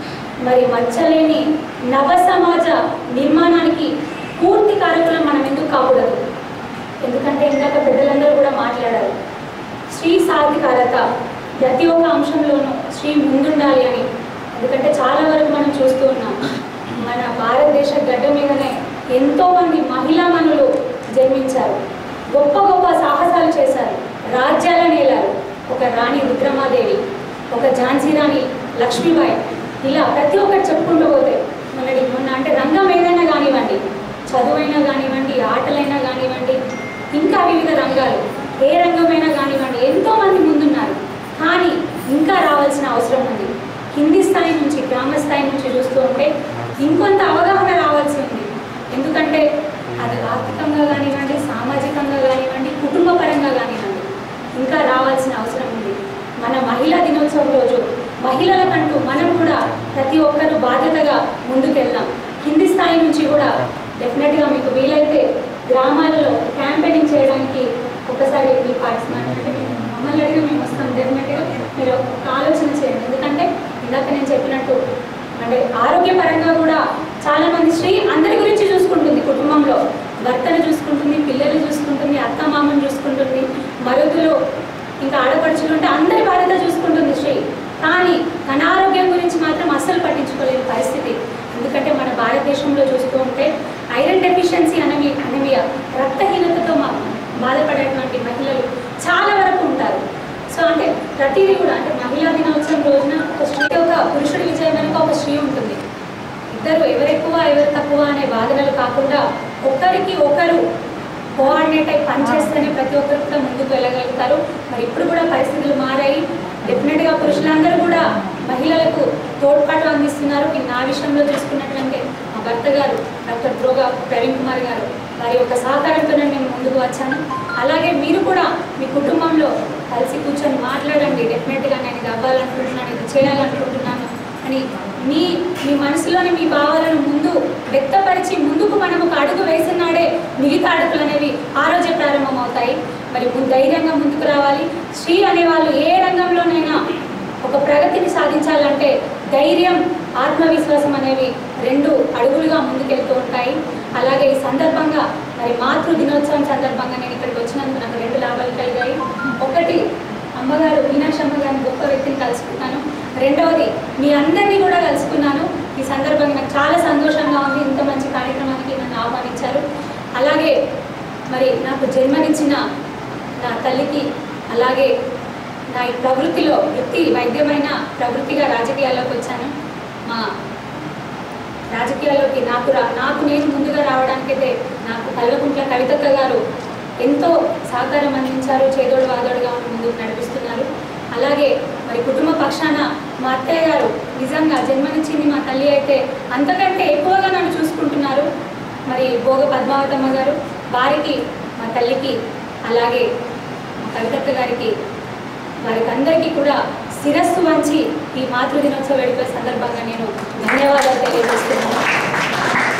మరి మచ్చలేని నవ సమాజ నిర్మాణానికి పూర్తి కారకులం మనం ఎందుకు కాకూడదు ఎందుకంటే ఇందాక పెద్దలందరూ కూడా మాట్లాడారు శ్రీ సాధికారత ప్రతి ఒక్క అంశంలోనూ శ్రీ ముందుండాలి అని ఎందుకంటే చాలా వరకు మనం చూస్తూ ఉన్నాం మన భారతదేశ గడ్డ మీదనే ఎంతో మంది మహిళా మనులు జన్మించారు గొప్ప గొప్ప సాహసాలు చేశారు రాజ్యాలను ఏలారు ఒక రాణి రుద్రమాదేవి ఒక ఝాన్సీ రాణి లక్ష్మీబాయి ఇలా ప్రతి ఒక్కటి చెప్పుకుంటూ పోతే మొన్నటి మొన్న అంటే రంగం ఏదైనా కానివ్వండి చదువైనా కానివ్వండి ఆటలైనా కానివ్వండి ఇంకా వివిధ రంగాలు ఏ రంగమైనా కానివ్వండి ఎంతో మంది ముందున్నారు కానీ ఇంకా రావాల్సిన అవసరం ఉంది కింది స్థాయి నుంచి గ్రామ స్థాయి నుంచి చూస్తూ ఉంటే ఇంకొంత అవగాహన రావాల్సి ఉంది ఎందుకంటే అది ఆర్థికంగా కానివ్వండి సామాజికంగా కానివ్వండి కుటుంబ పరంగా కానివ్వండి ఇంకా రావాల్సిన అవసరం ఉంది మన మహిళా దినోత్సవం రోజు మహిళలకంటూ మనం కూడా ప్రతి ఒక్కరూ బాధ్యతగా ముందుకెళ్దాం కింది స్థాయి నుంచి కూడా డెఫినెట్గా మీకు వీలైతే గ్రామాలలో క్యాంపెయినింగ్ చేయడానికి ఒకసారి మీ పార్టిసిపేట్ అంటే మేము మమ్మల్ని అడిగి మేము వస్తాం డెఫినెట్గా మీరు ఒక ఆలోచన చేయండి ఎందుకంటే ఇందాక నేను చెప్పినట్టు అంటే ఆరోగ్యపరంగా కూడా చాలా మంది స్త్రీ అందరి గురించి చూసుకుంటుంది కుటుంబంలో భర్తను చూసుకుంటుంది పిల్లలు చూసుకుంటుంది అత్త మామను చూసుకుంటుంది మరుగులు ఇంకా ఆడపడుచులు ఉంటే అందరి బాధ్యత చూసుకుంటుంది స్త్రీ కానీ తన ఆరోగ్యం గురించి మాత్రం అస్సలు పట్టించుకోలేని పరిస్థితి ఎందుకంటే మన భారతదేశంలో చూస్తూ ఉంటే ఐరన్ డెఫిషియన్సీ అనమి అనమియా రక్తహీనతతో మా బాధపడేటువంటి మహిళలు చాలా వరకు ఉంటారు సో అంటే ప్రతిదీ కూడా అంటే మహిళా దినోత్సవం రోజున ఒక స్త్రీ ఒక పురుషుడి విజయం వెనుక ఒక స్త్రీ ఉంటుంది ఇద్దరు ఎవరెక్కువ ఎవరు తక్కువ అనే బాధలు కాకుండా ఒకరికి ఒకరు కోఆర్డినేట్ అయి పనిచేస్తేనే ప్రతి ఒక్కరు కూడా ముందుకు వెళ్ళగలుగుతారు మరి ఇప్పుడు కూడా పరిస్థితులు మారాయి డెఫినెట్గా పురుషులందరూ కూడా మహిళలకు తోడ్పాటు అందిస్తున్నారు ఈ నా విషయంలో చూసుకున్నట్లయితే మా భర్త గారు డాక్టర్ ద్రోగా ప్రవీణ్ కుమార్ గారు వారి యొక్క సహకారంతో నేను ముందుకు వచ్చాను అలాగే మీరు కూడా మీ కుటుంబంలో కలిసి కూర్చొని మాట్లాడండి డెఫినెట్గా నేను ఇది అవ్వాలనుకుంటున్నాను ఇది చేయాలనుకుంటున్నాను అని మీ మీ మనసులోని మీ భావాలను ముందు వ్యక్తపరిచి ముందుకు మనం ఒక అడుగు వేసినాడే మిగతా అడుగులు అనేవి ఆ రోజే ప్రారంభమవుతాయి మరి ముందు ధైర్యంగా ముందుకు రావాలి స్త్రీ అనేవాళ్ళు ఏ రంగంలోనైనా ఒక ప్రగతిని సాధించాలంటే ధైర్యం ఆత్మవిశ్వాసం అనేవి రెండు అడుగులుగా ముందుకెళ్తూ ఉంటాయి అలాగే ఈ సందర్భంగా మరి మాతృ దినోత్సవం సందర్భంగా నేను ఇక్కడికి వచ్చినందుకు నాకు రెండు లాభాలు కలిగాయి ఒకటి అమ్మగారు మీనాక్షి అమ్మగారిని గొప్ప వ్యక్తిని కలుసుకున్నాను రెండవది మీ అందరినీ కూడా కలుసుకున్నాను ఈ సందర్భంగా నాకు చాలా సంతోషంగా ఉంది ఇంత మంచి కార్యక్రమానికి నన్ను ఆహ్వానించారు అలాగే మరి నాకు జన్మనిచ్చిన నా తల్లికి అలాగే నా ఈ ప్రవృత్తిలో వృత్తి వైద్యమైన ప్రవృత్తిగా రాజకీయాల్లోకి వచ్చాను మా రాజకీయాల్లోకి నాకు రా నాకు నేను ముందుగా రావడానికైతే నాకు కల్వకుంట్ల కవితక్క గారు ఎంతో సహకారం అందించారు చేదోడు వాదోడుగా ఉండి ముందుకు నడిపిస్తున్నారు అలాగే మరి కుటుంబ పక్షాన మా అత్తయ్య గారు నిజంగా జన్మనిచ్చింది మా తల్లి అయితే అంతకంటే ఎక్కువగా నన్ను చూసుకుంటున్నారు మరి భోగ పద్మావతమ్మ గారు వారికి మా తల్లికి అలాగే మా కవితక్క గారికి వారికి అందరికీ కూడా శిరస్సు వంచి ఈ మాతృ దినోత్సవ వేడుకల సందర్భంగా నేను ధన్యవాదాలు తెలియజేస్తున్నాను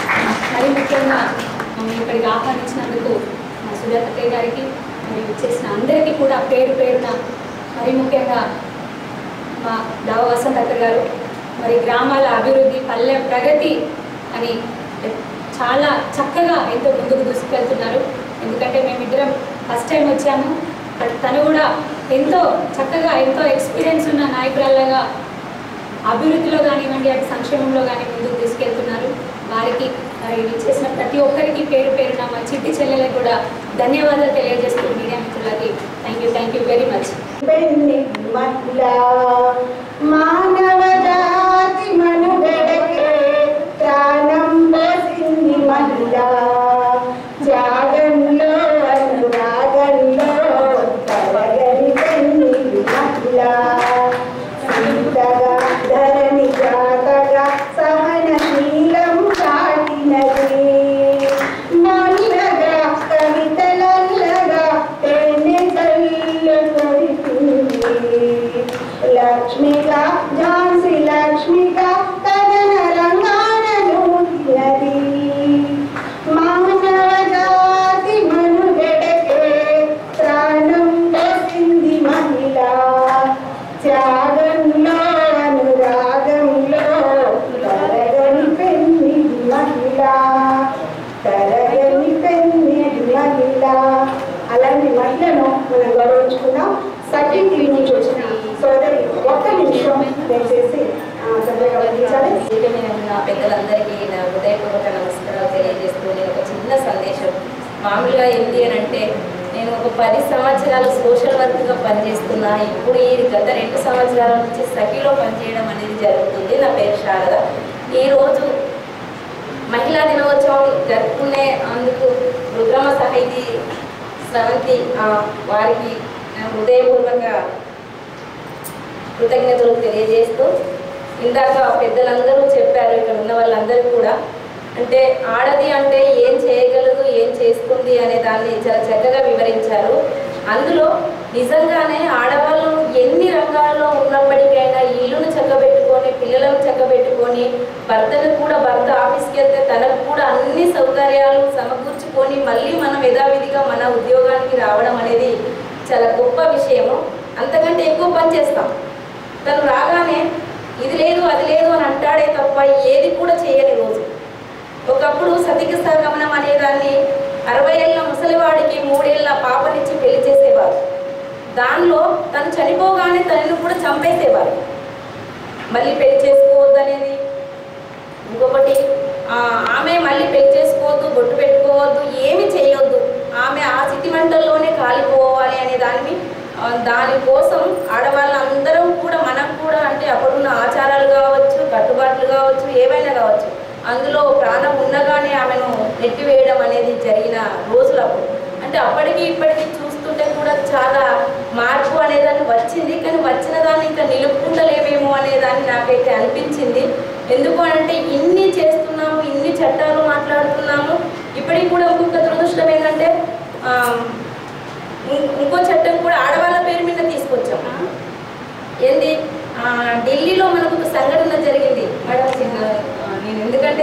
మరి ముఖ్యంగా మమ్మల్ని ఇక్కడికి ఆహ్వానించినందుకు మా సుజాతయ్య గారికి మరి చేసిన అందరికీ కూడా పేరు పేరున మరి ముఖ్యంగా మా దావ వసంతక్కర్ గారు మరి గ్రామాల అభివృద్ధి పల్లె ప్రగతి అని చాలా చక్కగా ఎంతో ముందుకు దూసుకెళ్తున్నారు ఎందుకంటే మేమిద్దరం ఫస్ట్ టైం వచ్చాము బట్ తను కూడా ఎంతో చక్కగా ఎంతో ఎక్స్పీరియన్స్ ఉన్న నాయకురాలుగా అభివృద్ధిలో కానివ్వండి అటు సంక్షేమంలో కానీ ముందుకు తీసుకెళ్తున్నారు వారికి మరి చేసిన ప్రతి ఒక్కరికి పేరు పేరున మా చిట్టి చెల్లెలకు కూడా ధన్యవాదాలు తెలియజేస్తూ మీడియా మిత్రులకి thank you thank you very much పెన్ని మహిళా మానవ జాతి మనుగడకే ప్రాణం పోసింది మహిళా త్యాగంలో అనురాగంలో కలగని పెన్ని మహిళా సీతగా ధరణి జాతగా సహనశీలం చాటినది మహిళగా కవితలల్లగా తేనె కళ్ళు కొరిపింది లక్ష్మిగా ఝాన్సీ లక్ష్మిగా కథన రంగాన నూతినది మానవ జాతి మనుగడకే ప్రాణం పోసింది మహిళ త్యాగంలో అనురాగంలో తరగని పెన్ని మహిళ తరగని పెన్ని మహిళ అలాంటి మహిళను మనం గౌరవించుకున్నాం సఖీ టీవీ నుంచి వచ్చిన సోదరి ఒక్క నిమిషం దయచేసి ఆ, తొందరగా వహించాలి వేదిక మీద ఉన్న పెద్దలందరికీ నా హృదయపూర్వక నమస్కారాలు తెలియజేస్తూ నేను ఒక చిన్న సందేశం మామూలుగా ఏంటి అని అంటే నేను ఒక పది సంవత్సరాలు సోషల్ వర్క్గా పనిచేస్తున్నా ఇప్పుడు ఈ గత రెండు సంవత్సరాల నుంచి సఖీలో పనిచేయడం అనేది జరుగుతుంది నా పేరు శారద ఈరోజు మహిళా దినోత్సవం జరుపుకునే అందుకు రుద్రమ సాహితీ స్రవంతి ఆ, వారికి నా హృదయపూర్వక కృతజ్ఞతలు తెలియజేస్తూ ఇందాక పెద్దలందరూ చెప్పారు ఇక్కడ ఉన్న వాళ్ళందరూ కూడా అంటే ఆడది అంటే ఏం చేయగలదు ఏం చేస్తుంది అనే దాన్ని చాలా చక్కగా వివరించారు అందులో నిజంగానే ఆడవాళ్ళు ఎన్ని రంగాల్లో ఉన్నప్పటికైనా ఇల్లును చక్కబెట్టుకొని పిల్లలను చక్కబెట్టుకొని భర్తను కూడా భర్త ఆఫీస్కి వెళ్తే తనకు కూడా అన్ని సౌకర్యాలు సమకూర్చుకొని మళ్ళీ మనం యథావిధిగా మన ఉద్యోగానికి రావడం అనేది చాలా గొప్ప విషయము అంతకంటే ఎక్కువ పని చేస్తాం తను రాగానే ఇది లేదు అది లేదు అని అంటాడే తప్ప ఏది కూడా చేయని రోజు ఒకప్పుడు సతికి సగమనం అనేదాన్ని అరవై ఏళ్ళ ముసలివాడికి మూడేళ్ల పాపనిచ్చి పెళ్లి చేసేవారు దానిలో తను చనిపోగానే తనని కూడా చంపేసేవారు మళ్ళీ పెళ్లి చేసుకోవద్దు అనేది ఇంకొకటి ఆ, ఆమె మళ్ళీ పెళ్లి చేసుకోవద్దు బొట్టు పెట్టుకోవద్దు ఏమి చేయొద్దు ఆమె ఆ స్థితి మంటల్లోనే కాలిపోవాలి అనే దాన్ని ఆ, దానికోసం ఆడవాళ్ళందరం కూడా మనం కూడా అంటే అప్పుడున్న ఆచారాలు కావచ్చు కట్టుబాట్లు కావచ్చు ఏవైనా కావచ్చు అందులో ప్రాణం ఉండగానే ఆమెను నెట్టివేయడం అనేది జరిగిన రోజులు అప్పుడు అంటే అప్పటికి ఇప్పటికి చూస్తుంటే కూడా చాలా మార్పు అనేదాన్ని వచ్చింది కానీ వచ్చిన దాన్ని ఇంకా నిలుపుకుంటలేమేమో అనేదాన్ని నాకైతే అనిపించింది ఎందుకు అంటే ఇన్ని చేస్తున్నాము ఇన్ని చట్టాలు మాట్లాడుతున్నాము ఇప్పటికి కూడా ఇంకొక దురదృష్టం ఏంటంటే ఆ, ఇం- ఇంకో చట్టం కూడా ఆడవాళ్ళ పేరు మీద తీసుకొచ్చాం ఏంది ఆ, ఢిల్లీలో మనకు ఒక సంఘటన జరిగింది మేడం చిన్న ఆ, నేను ఎందుకంటే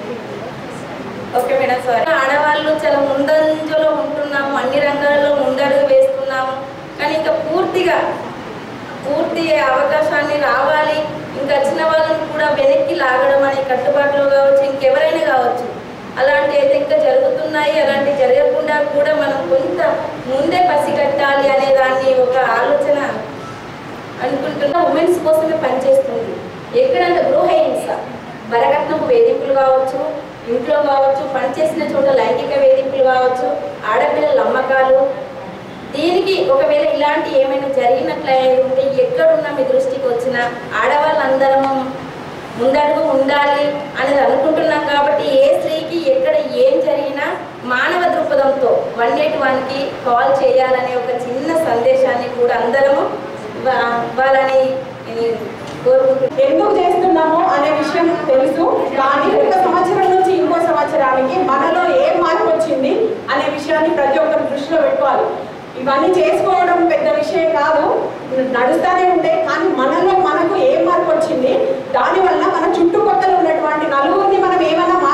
ఓకే మేడం సారీ ఆడవాళ్ళు చాలా ముందంజలో ఉంటున్నాము అన్ని రంగాల్లో ముందడుగు వేస్తున్నాము కానీ ఇంకా పూర్తిగా పూర్తి అవకాశాన్ని రావాలి ఇంకా వచ్చిన వాళ్ళని కూడా వెనక్కి లాగడం అనే కట్టుబాట్లు కావచ్చు ఇంకెవరైనా కావచ్చు అలాంటి అయితే ఇంకా జరుగుతున్నాయి అలాంటి జరగకుండా కూడా మనం కొంత ముందే పసిగట్టాలి అనే దాన్ని ఒక ఆలోచన అనుకుంటున్న ఉమెన్స్ కోసమే పనిచేస్తుంది ఎక్కడంటే గృహహింస వరకట్నపు వేధింపులు కావచ్చు ఇంట్లో కావచ్చు పనిచేసిన చోట లైంగిక వేధింపులు కావచ్చు ఆడపిల్లల అమ్మకాలు దీనికి ఒకవేళ ఇలాంటి ఏమైనా జరిగినట్లయితే ఎక్కడున్నా మీ దృష్టికి వచ్చిన ఆడవాళ్ళందరము ముందడుగు ఉండాలి అనేది అనుకుంటున్నాం కాబట్టి ఏ స్త్రీకి ఎక్కడ ఏం జరిగినా మానవ దృక్పథంతో వన్ ఎయిట్ వన్కి కాల్ చేయాలనే ఒక చిన్న సందేశాన్ని కూడా అందరము వా- వాళ్ళని నేను కోరుకుంటున్నాను ఎందుకు చేస్తున్నామో అనే విషయం తెలుసు కానీ ఒక సంవత్సరం నుంచి ఇంకో సంవత్సరానికి మనలో ఏం మార్పు వచ్చింది అనే విషయాన్ని ప్రతి ఒక్కరు దృష్టిలో పెట్టుకోవాలి ఇవన్నీ చేసుకోవడం పెద్ద విషయం కాదు నడుస్తూనే ఉంటాయి కానీ మనలో మనకు ఏం మార్పు వచ్చింది దానివల్ల మన చుట్టుపక్కల ఉన్నటువంటి నలుగురిని మనం ఏమైనా మార్చగలిగిన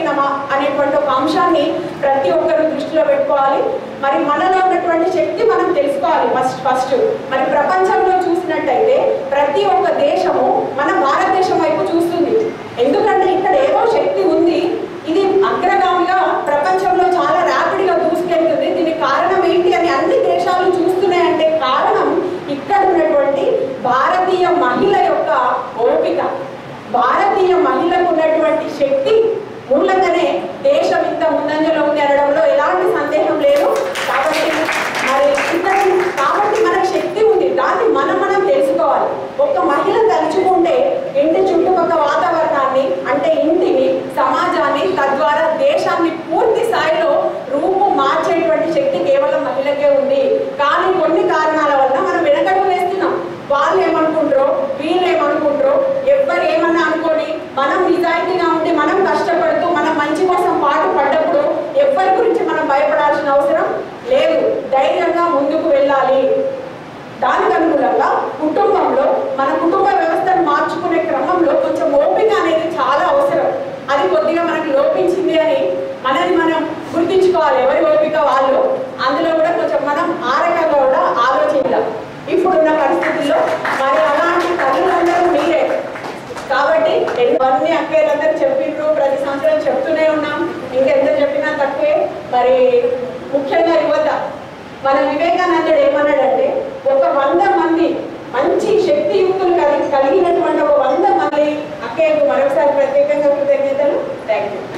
బలహీనమా అనేటువంటి ఒక అంశాన్ని ప్రతి ఒక్కరు దృష్టిలో పెట్టుకోవాలి మరి మనలో ఉన్నటువంటి శక్తి మనం తెలుసుకోవాలి ఫస్ట్ ఫస్ట్ మరి ప్రపంచంలో చూసినట్టయితే ప్రతి ఒక్క దేశము మన భారతదేశం వైపు చూస్తుంది ఎందుకంటే ఇక్కడ ఏదో శక్తి ఉంది ఇది అగ్రగామిగా ప్రపంచంలో చాలా ర్యాపిడ్గా దూసుకెళ్తుంది దీనికి కారణం ఏంటి అని అన్ని దేశాలు చూస్తున్నాయంటే కారణం ఇక్కడ ఉన్నటువంటి భారతీయ మహిళ యొక్క ఓపిక భారతీయ మహిళకు ఉన్నటువంటి శక్తి మూలంగానే దేశం ఇంత ముందంజలో ఉంది అనడంలో ఎలాంటి సందేహం లేదు కాబట్టి మరి ఇక్కడ కాబట్టి మనకు శక్తి ఉంది దాన్ని మనం మనం తెలుసుకోవాలి ఒక మహిళ తలుచుకుంటే ఇంటి చుట్టుపక్కల వాతావరణాన్ని అంటే ఇంటిని సమాజాన్ని తద్వారా దేశాన్ని పూర్తి స్థాయిలో రూపు మార్చేటువంటి శక్తి కేవలం మహిళకే ఉంది కానీ కొన్ని కారణాల వల్ల మనం వెనకడుగు వేస్తున్నాం వాళ్ళు ఏమనుకుంటారో వీళ్ళు ఏమనుకుంటారో ఎవ్వరు ఏమన్నా అనుకొని మనం నిజాయితీగా ఉండి మనం కష్టపడుతూ మనం మంచి కోసం పాటు పడ్డప్పుడు ఎవ్వరి గురించి మనం భయపడాల్సిన అవసరం లేదు ధైర్యంగా ముందుకు వెళ్ళాలి దానికి అనుగుణంగా కుటుంబంలో మన కుటుంబ వ్యవస్థను మార్చుకునే క్రమంలో కొంచెం ఓపిక అనేది చాలా అవసరం అది కొద్దిగా మనకి లోపించింది అని మనని మనం గుర్తించుకోవాలి ఎవరి ఓపిక వాళ్ళు అందులో కూడా కొంచెం మనం ఆ రకంగా కూడా ఆలోచించాలి ఇప్పుడున్న పరిస్థితుల్లో మరి అలాంటి తల్లులందరూ మీరే కాబట్టి ఎన్ని అక్కలందరూ చెప్పిండ్రు ప్రతి సంవత్సరం చెప్తూనే ఉన్నాం ఇంకెంత చెప్పినా తక్కువే మరి ముఖ్యంగా యువత మన వివేకానందుడు ఏమన్నాడంటే ఒక వంద మంది మంచి శక్తియుక్తులు కలిగి కలిగినటువంటి ఒక వంద మంది అక్కయ్యకు మరొకసారి ప్రత్యేకంగా కృతజ్ఞతలు thank you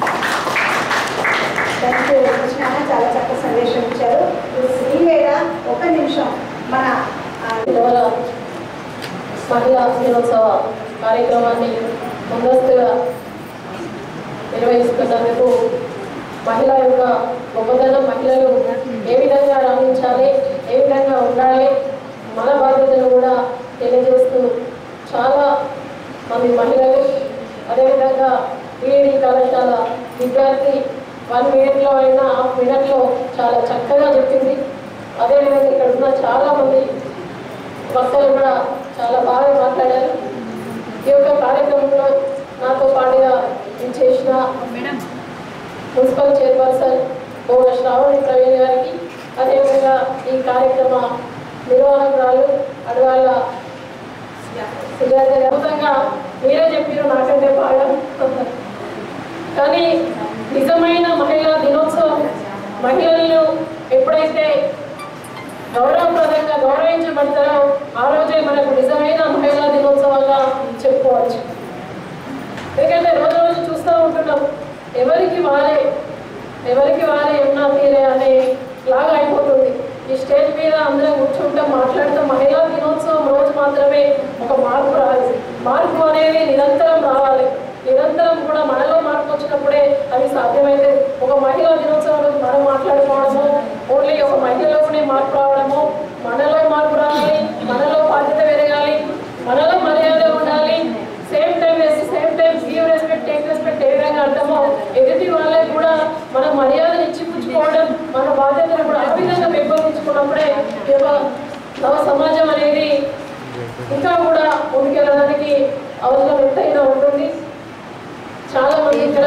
thank you Krishna చాలా చక్కగా సందేశం ఇచ్చారు శ్రీవేద ఒక నిమిషం మన ఆ, ఇవాళ మహిళా దినోత్సవ కార్యక్రమాన్ని ముందస్తుగా నిర్వహిస్తున్నందుకు మహిళ యొక్క గొప్పదనం మహిళలు ఏ విధంగా రాణించాలి ఏ విధంగా ఉండాలి మన బాధ్యతను కూడా తెలియజేస్తూ చాలా మంది మహిళలు అదేవిధంగా బీఈడి కళాశాల విద్యార్థి వన్ మినిట్లో అయినా హాఫ్ మినిట్లో చాలా చక్కగా చెప్పింది అదేవిధంగా ఇక్కడ ఉన్న చాలా మంది వక్తలు కూడా చాలా బాగా మాట్లాడారు ఈ యొక్క కార్యక్రమంలో నాతో పాటుగా చేసిన మున్సిపల్ చైర్పర్సన్ ఓ శ్రావణి ప్రవీణ్ గారికి అదేవిధంగా ఈ కార్యక్రమ నిర్వాహకురాలు అడవాళ్ళ సుజాత గారు అద్భుతంగా మీరే చెప్పారు నాకంటే బాగా కానీ నిజమైన మహిళా దినోత్సవం మహిళలను ఎప్పుడైతే గౌరవప్రదంగా గౌరవించబడతారో ఆ రోజే మనకు నిజమైన మహిళా దినోత్సవంగా చెప్పుకోవచ్చు ఎందుకంటే రోజు రోజు చూస్తూ ఉంటున్నాం ఎవరికి వారే ఎవరికి వారే ఉన్నా తీరే అనే లాగా అయిపోతుంది ఈ స్టేజ్ మీద అందరం కూర్చుంటాం మాట్లాడుతాం మహిళా దినోత్సవం రోజు మాత్రమే ఒక మార్పు రావాలి మార్పు అనేది నిరంతరం రావాలి నిరంతరం కూడా మనలో మార్పు వచ్చినప్పుడే అది సాధ్యమైతే ఒక మహిళా దినోత్సవం రోజు మనం మాట్లాడుకోవడము ఓన్లీ ఒక మహిళలోనే మార్పు రావడము మనలో మార్పు రావాలి మనలో బాధ్యత పెరగాలి మనలో మర్యాద ఉండాలి same time same time give respect take respect ఏ విధంగా అంటామో ఎదుటి వాళ్ళకి కూడా మన మర్యాదను ఇచ్చిపుచ్చుకోవడం మన బాధ్యతను కూడా ఆ విధంగా పెంపొందించుకున్నప్పుడే ఈ యొక్క నవ సమాజం అనేది ఇంకా కూడా ముందుకెళ్ళడానికి అవసరం ఎంతైనా ఉంటుంది చాలా మంది ఇక్కడ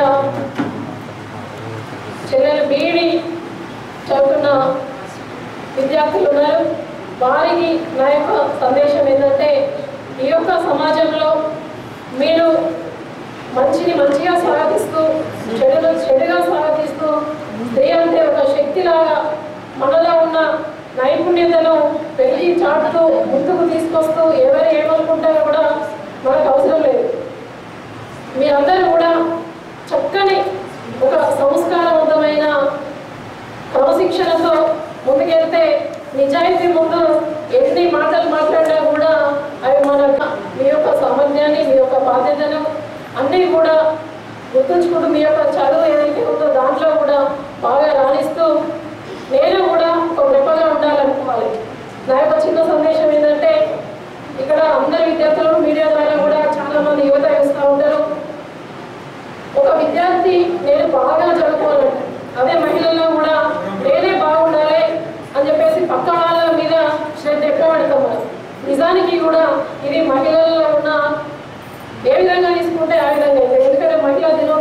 చెల్లెలు బీఈడి చదువుతున్న విద్యార్థులు ఉన్నారు వారికి నా యొక్క సందేశం ఏంటంటే ఈ యొక్క సమాజంలో మీరు మంచిని మంచిగా స్వాగతిస్తూ చెడును చెడుగా స్వాగతిస్తూ స్త్రీ అంటే ఒక శక్తిలాగా మనలో ఉన్న నైపుణ్యతను పెరిగి చాటుతూ ముందుకు తీసుకొస్తూ ఎవరు ఏమనుకుంటారో కూడా మనకు అవసరం లేదు మీరందరూ కూడా చక్కని ఒక సంస్కారవంతమైన క్రమశిక్షణతో ముందుకెళ్తే నిజాయితీ ముందు ఎన్ని మాటలు మాట్లాడినా కూడా అవి మన మీ యొక్క సామర్థ్యాన్ని మీ యొక్క బాధ్యతను అన్నీ కూడా గుర్తుంచుకుంటూ మీ యొక్క చదువు ఏదైతే ఉందో దాంట్లో కూడా బాగా రాణిస్తూ నేను కూడా ఒక గొప్పగా ఉండాలనుకోవాలి నా యొక్క చిన్న సందేశం ఏంటంటే ఇక్కడ అందరి విద్యార్థులు మీడియా ద్వారా కూడా చాలా మంది యువత చూస్తూ ఉంటారు ఒక విద్యార్థి నేను బాగా చదువుకోవాలంట అదే మహిళల్లో కూడా నేనే బాగుండాలి అని చెప్పేసి పక్క వాళ్ళ మీద శ్రద్ధ ఎక్కువ పెడతాం మనం నిజానికి కూడా ఇది మహిళల్లో ఉన్న ఏ విధంగా తీసుకుంటే ఆ విధంగా అయితే ఎందుకంటే మహిళా దినోత్సవం రోజు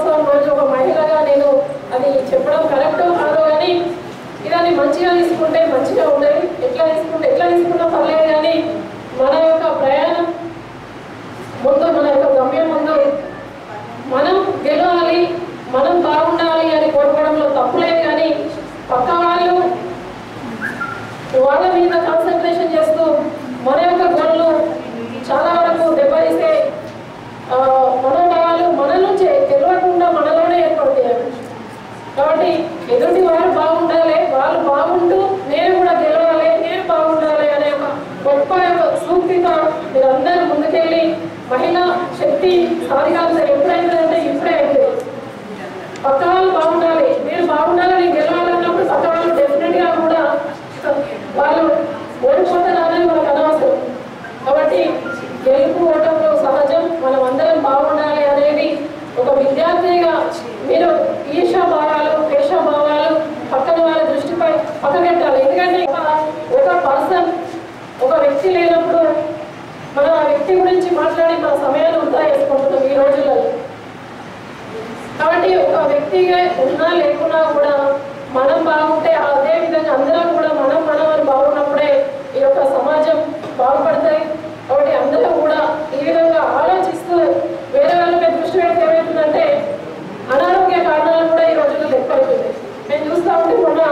ఈరోజు ఒక మహిళగా నేను అది చెప్పడం కరెక్టో కాదో కానీ ఇదాన్ని మంచిగా తీసుకుంటే మంచిగా ఉండేది ఎట్లా తీసుకుంటే ఎట్లా తీసుకున్నా పర్లేదు కానీ మన యొక్క ప్రయాణం ముందు మన యొక్క గమ్యం ముందు మనం గెలవాలి మనం బాగుండాలి అని కోరుకోవడంలో తప్పులేదు కానీ పక్క వాళ్ళు వాళ్ళ మీద కాన్సన్ట్రేషన్ చేస్తూ మన యొక్క గోళ్ళు చాలా వరకు దెబ్బతీసే ఆ, మనోభావాలు మన నుంచే తెలియకుండా మనలోనే ఏర్పడతాయి కాబట్టి ఎదుటి వారు బాగుండాలి వాళ్ళు బాగుంటూ నేను కూడా గెలవాలి నేను బాగుండాలి అనే ఒక గొప్ప యొక్క సూక్తితో మీరందరూ ముందుకెళ్ళి మహిళా శక్తి సాధికారత ఎప్పుడైతుందంటే ఇప్పుడే అవుతుంది పక్క వాళ్ళు బాగుండాలి మీరు బాగుండాలని గెలవాలన్నప్పుడు పక్క వాళ్ళు డెఫినెట్ గా కూడా వాళ్ళు ఓడిపోతారని మనకు అనవసరం కాబట్టి గెలుపు ఓటంలో సహజం మనం అందరం బాగుండాలి అనేది ఒక విద్యార్థిగా మీరు ఈర్షా భావాలు పేష భావాలు పక్కన వాళ్ళ దృష్టిపై పక్కకెట్టాలి ఎందుకంటే ఒక- ఒక పర్సన్ ఒక వ్యక్తి లేనప్పుడు మన ఆ వ్యక్తి గురించి మాట్లాడి మన సమయాన్ని వృధా చేసుకుంటున్నాం ఈ రోజులలో కాబట్టి ఒక వ్యక్తిగా ఉన్నా లేకున్నా కూడా మనం బాగుంటే అదే విధంగా అందరం కూడా మనం మనం అని బాగున్నప్పుడే ఈ యొక్క సమాజం బాగుపడతాయి కాబట్టి అందరం కూడా ఈ విధంగా ఆలోచిస్తూ వేరే వాళ్ళ మీద దృష్టి పెడితే ఏమవుతుందంటే అనారోగ్య కారణాలు కూడా ఈ రోజుల్లో ఎక్కువైతుంది నేను చూస్తా ఉంటే మొన్న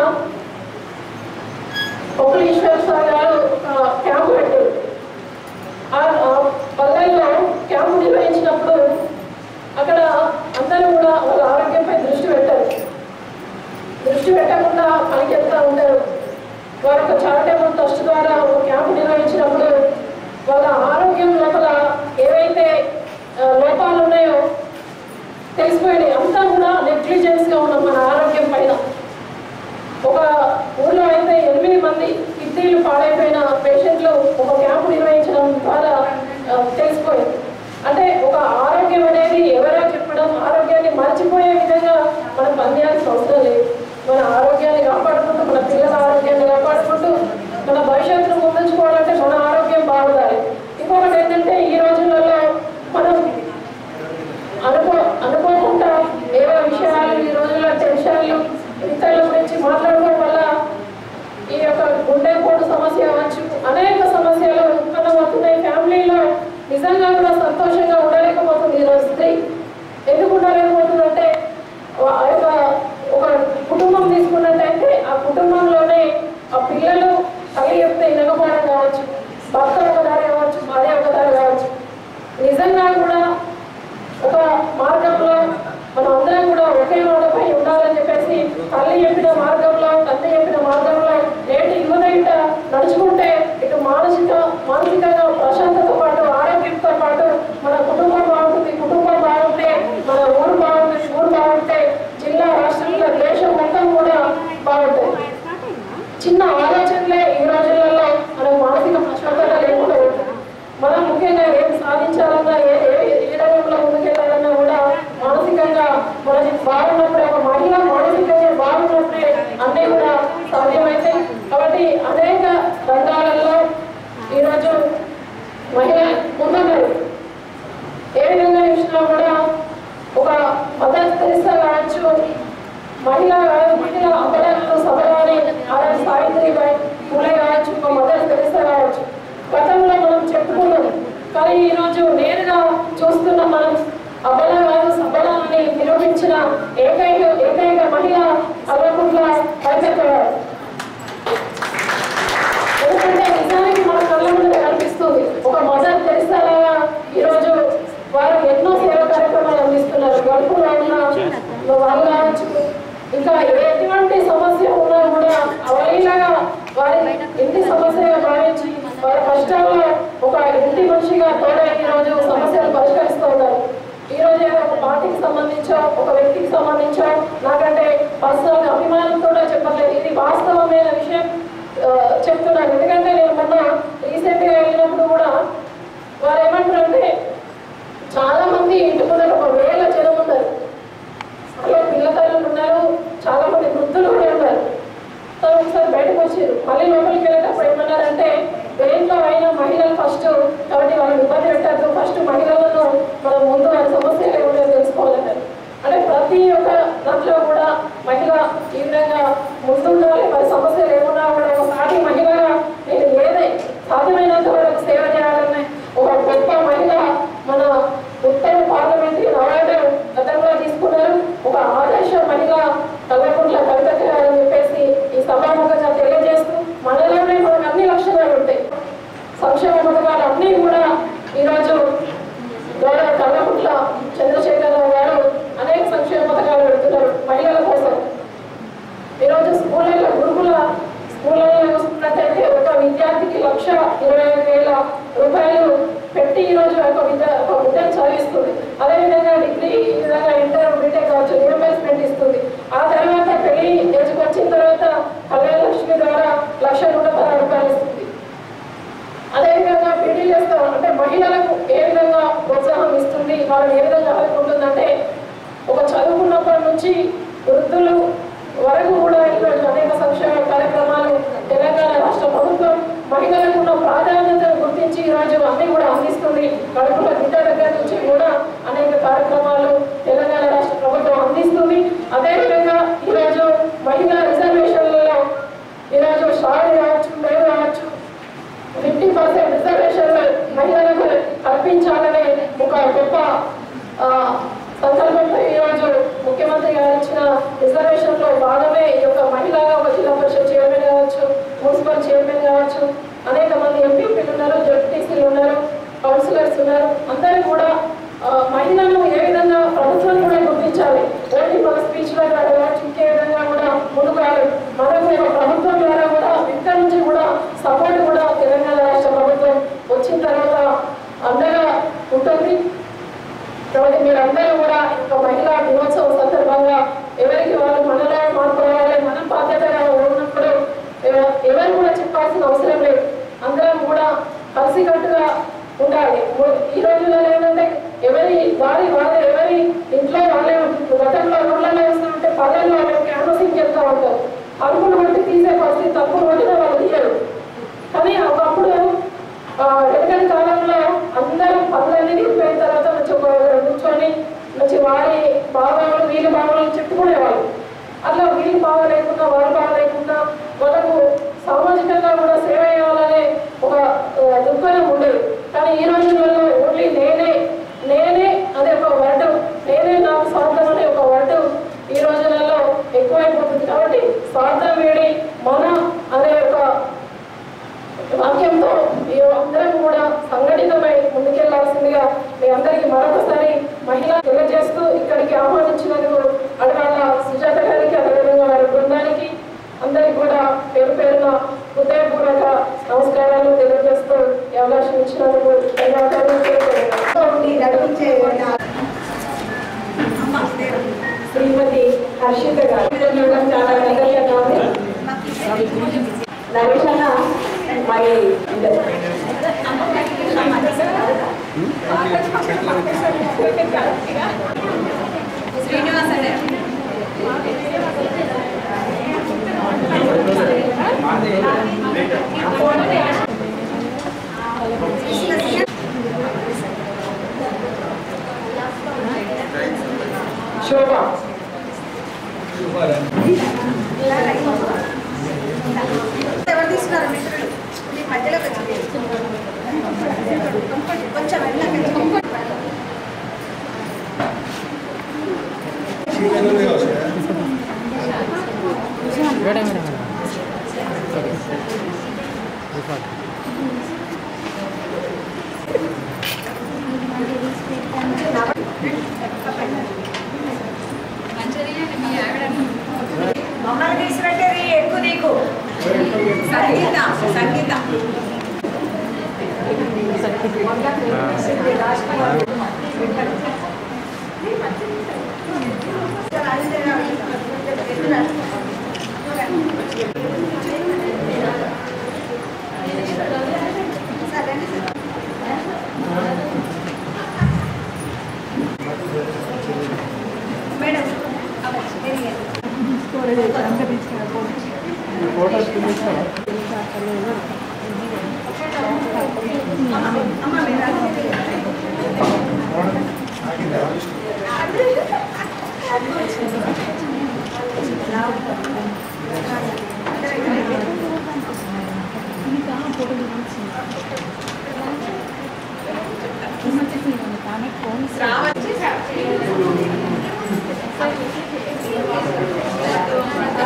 ఒకరు ఈశ్వర్ సార్ గారు ఒక క్యాంపు పెట్టారు ఆ ఆ పల్లెల్లో క్యాంపు నిర్వహించినప్పుడు అక్కడ అందరూ కూడా వాళ్ళ ఆరోగ్యంపై దృష్టి పెట్టారు దృష్టి పెట్టకుండా పనికి వెళ్తూ ఉంటారు వారి యొక్క చారిటబుల్ ట్రస్ట్ ద్వారా ఒక క్యాంపు నిర్వహించినప్పుడు వాళ్ళ ఆరోగ్యం లోపల ఏవైతే ఆ, లోపాలు ఉన్నాయో తెలిసిపోయినాయి అంతా కూడా నెగ్లిజెన్స్గా ఉన్నాం మన ఆరోగ్యం పైన ఒక ఊర్లో అయితే ఎనిమిది మంది కిడ్నీలు పాడైపోయిన పేషెంట్లు ఒక క్యాంపు నిర్వహించడం ద్వారా ఆ, తెలిసిపోయింది అంటే ఒక ఆరోగ్యం అనేది ఎవరో చెప్పడం ఆరోగ్యాన్ని మర్చిపోయే విధంగా మనం పనిచేయాల్సిన అవసరం లేదు మన ఆరోగ్యాన్ని కాపాడుకుంటూ మన పిల్లల ఆరోగ్యాన్ని కాపాడుకుంటూ మన భవిష్యత్తును ముందుంచుకోవాలంటే మన ఆరోగ్యం బాగుండాలి ఇంకొకటి ఏంటంటే ఈ రోజులలో మనం అనుకో అనుకోకుండా ఏవో విషయాలు ఈ రోజుల్లో టెన్షన్లు ఇతరుల గురించి మాట్లాడడం వల్ల ఈ యొక్క గుండెపోటు సమస్య అవ్వచ్చు అనేక సమస్యలు ఉత్పన్నమవుతున్నాయి ఫ్యామిలీలో నిజంగా కూడా సంతోషంగా ఉండలేకపోతుంది ఈరోజు స్త్రీ ఎందుకు ఉండలేకపోతుందంటే ఆ యొక్క ఒక కుటుంబం తీసుకున్నట్టయితే ఆ కుటుంబంలోనే ఆ పిల్లలు తల్లి చెప్తే వినకపోవడం కావచ్చు భర్త ఒక దారి కావచ్చు భార్య ఒక దారి కావచ్చు నిజంగా కూడా ఒక మార్గంలో మనం అందరం కూడా ఒకే మాటపై ఉండాలని చెప్పేసి తల్లి చెప్పిన మార్గంలో తండ్రి చెప్పిన మార్గంలో నేటి యువత ఇంట నడుచుకుంటే ఇటు మానసిక మానసికంగా ప్రశాంతతో పాటు ఆరోగ్యంతో పాటు మన కుటుంబం బాగుంటుంది కుటుంబం బాగుంటే మన ఊరు బాగుంటుంది ఊరు బాగుంటే జిల్లా రాష్ట్రంలో దేశం మొత్తం కూడా బాగుంటుంది చిన్న ఆలోచనలే ఈ రోజులలో మనకు మానసిక ప్రశాంతత లేకుండా ఉంటుంది మనం ముఖ్యంగా ఏం సాధించాలన్నా ఏ ఏ- ఏ రంగంలో ముందుకెళ్ళాలన్నా కూడా మానసికంగా మనకి బాగున్నప్పుడే ఒక మహిళ మానసికంగా బాగున్నప్పుడే అన్నీ కూడా సాధ్యమైతాయి కాబట్టి అనేక రంగాలలో ఈరోజు మహిళ ముందున్నారు ఏ విధంగా చూసినా కూడా ఒక మదర్ తెరిసా కావచ్చు మహిళ మహిళ అమరలు సబరాని ఆర్ఎస్ సావిత్రిబాయి పూలే కావచ్చు ఒక మదర్ తెరిసా కావచ్చు గతంలో మనం చెప్పుకున్నాం కానీ ఈరోజు నేరుగా చూస్తున్న మనం అబల కాదు సబల అని నిరూపించిన ఏకైక ఏకైక మహిళ అల్లకుంట్ల కవిత గారు ఎందుకంటే నిజానికి మన కళ్ళ ముందు కనిపిస్తుంది ఒక మదర్ తెరిసాలాగా ఈరోజు వారు ఎన్నో సేవా కార్యక్రమాలు అందిస్తున్నారు గడుపులో ఉన్న వాళ్ళు కావచ్చు ఇంకా ఎటువంటి సమస్య ఉన్నా కూడా అవలీలగా వారి ఇంటి సమస్యగా భావించి వారి కష్టాల్లో ఒక ఇంటి మనిషిగా తోడై ఈరోజు సమస్యలు పరిష్కరిస్తూ ఉన్నారు ఈ రోజు ఏదో ఒక పార్టీకి సంబంధించో ఒక వ్యక్తికి సంబంధించో నాకంటే పర్సనల్ అభిమానంతో చెప్పట్లేదు ఇది వాస్తవమైన విషయం ఆ, చెప్తున్నాను ఎందుకంటే నేను మొన్న రీసెంట్గా వెళ్ళినప్పుడు కూడా వారు ఏమంటారంటే చాలా మంది ఇంటి ముందర ఒక వేల జనం ఉన్నారు అలా పిల్లకాయలు ఉన్నారు చాలా మంది వృద్ధులు కూడా ఉన్నారు తను ఒకసారి బయటకు వచ్చారు మళ్ళీ లోపలికి వెళ్ళేటప్పుడు ఏమన్నారంటే దేంట్లో అయినా మహిళలు ఫస్ట్ కాబట్టి వాళ్ళని ఇబ్బంది పెట్టద్దు ఫస్ట్ మహిళలను మనం ముందు వారి సమస్యలు ఏమిటో తెలుసుకోవాలన్నారు అంటే ప్రతి సంక్షేమ పథకాలు అన్నీ కూడా ఈరోజు గౌరవ కల్లపుట్ల చంద్రశేఖరరావు గారు అనేక సంక్షేమ పథకాలు పెడుతున్నారు మహిళల కోసం ఈరోజు స్కూళ్ళల్లో గురుకుల స్కూళ్ళల్లో చూసుకున్నట్టయితే ఒక విద్యార్థికి లక్ష ఇరవై ఐదు వేల రూపాయలు పెట్టి ఈరోజు ఒక విద్య ఒక విద్యను చదివిస్తుంది అదేవిధంగా డిగ్రీ ఈ విధంగా ఇంటర్ బీటెక్ కావచ్చు రియంబర్స్మెంట్ ఇస్తుంది ఆ తర్వాత పెళ్లి ఏజ్కి వచ్చిన తర్వాత కళ్యాణ లక్ష్మి ద్వారా లక్ష నూట పదహారు రూపాయలు ఇస్తుంది అదేవిధంగా పెళ్లి చేస్తాం అంటే మహిళలకు ఏ విధంగా ప్రోత్సాహం ఇస్తుంది వాళ్ళని ఏ విధంగా ఆదుకుంటుందంటే ఒక చదువుకున్నప్పటి నుంచి వృద్ధులు వరకు కూడా ఈరోజు అనేక సంక్షేమ కార్యక్రమాలు తెలంగాణ రాష్ట్ర ప్రభుత్వం మహిళలకు ఉన్న ప్రాధాన్యతను గుర్తించి ఈరోజు అన్ని కూడా అందిస్తుంది కడుపుల బిడ్డ దగ్గర నుంచి కూడా అనేక కార్యక్రమాలు తెలంగాణ రాష్ట్ర ప్రభుత్వం అందిస్తుంది అదేవిధంగా ఈరోజు మహిళా రిజర్వేషన్లలో ఈరోజు షాడీ కావచ్చు మేలు కావచ్చు ఫిఫ్టీ పర్సెంట్ రిజర్వేషన్ మహిళలకు కల్పించాలనే ఒక గొప్ప ఆ, సంకల్పంతో ఈరోజు ముఖ్యమంత్రి గారు ఇచ్చిన రిజర్వేషన్లో భాగమే ఈ యొక్క మహిళగా ఒక జిల్లా పరిషత్ చైర్మన్ కావచ్చు మున్సిపల్ చైర్మన్ కావచ్చు అనేక మంది ఎంపీపీలు ఉన్నారు జడ్పీసీలు ఉన్నారు కౌన్సిలర్స్ ఉన్నారు అందరూ కూడా ఆ, మహిళలను ఏ విధంగా ప్రభుత్వం కూడా గుర్తించాలి ఓన్లీ మన స్పీచ్ లో కావచ్చు ఇంకే విధంగా కూడా ముందుకు మనకు ఒక ప్రభుత్వం ద్వారా కూడా ఇక్కడ నుంచి కూడా సపోర్ట్ కూడా తెలంగాణ రాష్ట్ర ప్రభుత్వం వచ్చిన తర్వాత అండగా ఉంటుంది కాబట్టి మీరందరూ కూడా ఒక మహిళా దినోత్సవం సందర్భంగా ఎవరికి వాళ్ళు మనలో మార్పు రావాలి మనం బాధ్యతగా ఉన్నప్పుడు ఎవ- ఎవరు కూడా చెప్పాల్సిన అవసరం లేదు అందరం కూడా కలిసికట్టుగా ఉండాలి ము- ఈ రోజుల్లో ఏంటంటే ఎవరి వారి వాళ్ళ ఎవరి ఇంట్లో వాళ్ళే ఉంటుంది గతంలో ఊళ్ళలో వేస్తుంటే పల్లెల్లో వాళ్ళు క్యాన్వసింగ్ చెప్తా ఉంటారు అరుపులు బట్టి తీసే పరిస్థితి తప్పులు పట్టినా వాళ్ళు తీయరు కానీ ఒకప్పుడు ఆ, వెనకటి కాలంలో అందరూ పనులన్నీ నింపిన తర్వాత మంచి ఒక దగ్గర కూర్చొని మంచి వారి భావాలు వీళ్ళ భావాలు చెప్పుకునేవాళ్ళు అట్లా వీళ్ళు బాగా లేకుండా వారు బాగా లేకుండా వాళ్ళకు సామాజికంగా కూడా సేవ చేయాలనే ఒక ఆ, దృక్పథం ఉండేది కానీ ఈ రోజులలో ఓన్లీ నేనే నేనే అనే ఒక వర్డ్ నేనే నాకు స్వార్థం అనే ఒక వర్డ్ ఈ రోజులలో ఎక్కువైపోతుంది కాబట్టి స్వార్థం వేడి మన అనే ఒక వాక్యంతో ఈ అందరం కూడా సంఘటితమై ముందుకెళ్లాల్సిందిగా మీ అందరికీ మరొకసారి మహిళ తెలియజేస్తూ ఇక్కడికి ఆహ్వానించినందుకు అడగాల సుజాత గారికి అదేవిధంగా వారి బృందానికి అందరికీ కూడా పేరు పేరున హృదయపూర్వక నమస్కారాలు తెలియజేస్తూ ఈ అవకాశం ఇచ్చినందుకు ధన్యవాదాలు ఉండి నడిపించే శ్రీమతి హర్షిత గారు చూడడం చాలా సంతోషంగా ఉంది నరేష్ అన్న మరి శోభ ఎవరు తీసుకున్నారు మిత్రులు మీ మధ్యలోకి వచ్చి కొంచెం వెళ్ళకండి మమ్మల్ని తీసినట్టే ఎక్కువ నీకు సంగీత సంగీత మేడం అమ్మ మీరు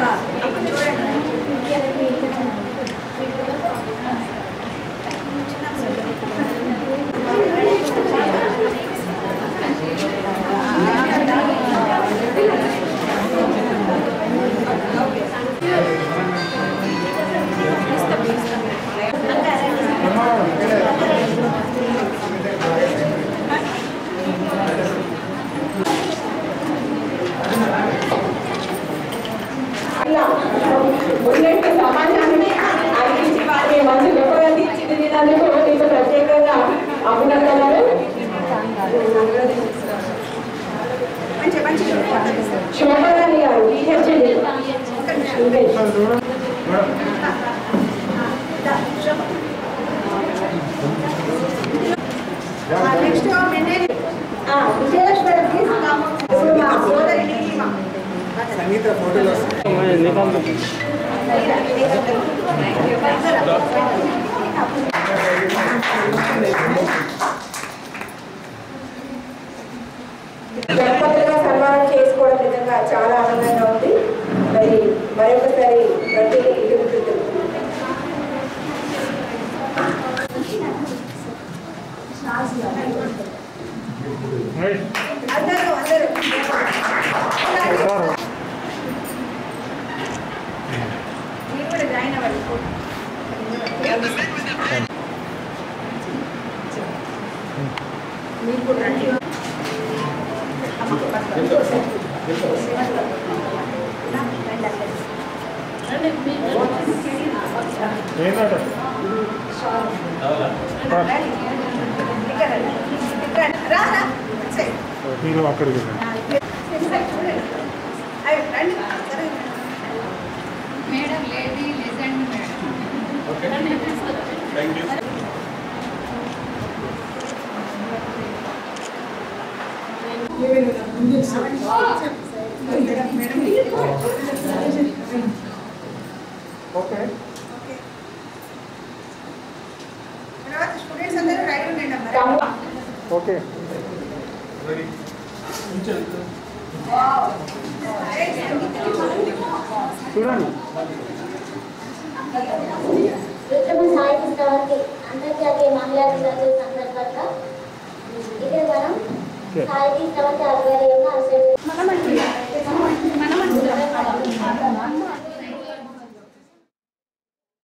చిన్న ఆ, విజయలక్ష్మి మేడం ప్లీజ్ ఇప్పుడు మా సోదరి నీలిమ. సంగీత ఫోటోలు వస్తాయి గణపతులుగా సన్మానం చేసుకోవడం నిజంగా చాలా ఆనందంగా ఉంది మరి మరొకసారి ప్రతి ఇరువురు అందరూ అందరూ మీరు కూడా జాయిన్ అవ్వండి మీకు కూడా రండి. ఇక్కడ రండి. ఇక్కడ రండి. రా రా. వచ్చేయ్. అక్కడికి చూడండి అయ్యో రండి సరే madam lady legend madam okay తర్వాత స్టూడెంట్స్ అందరూ రెడీ ఉండండి అమ్మా ఓకే చూడండి రుద్రమ సాహిత్య స్థావరికి అంతర్జాతీయ మహిళా దినోత్సవ సందర్భంగా ఇక్కడ మనం సాహితీ స్థావరికి ఆధ్వర్యంగా అనుసరి మనం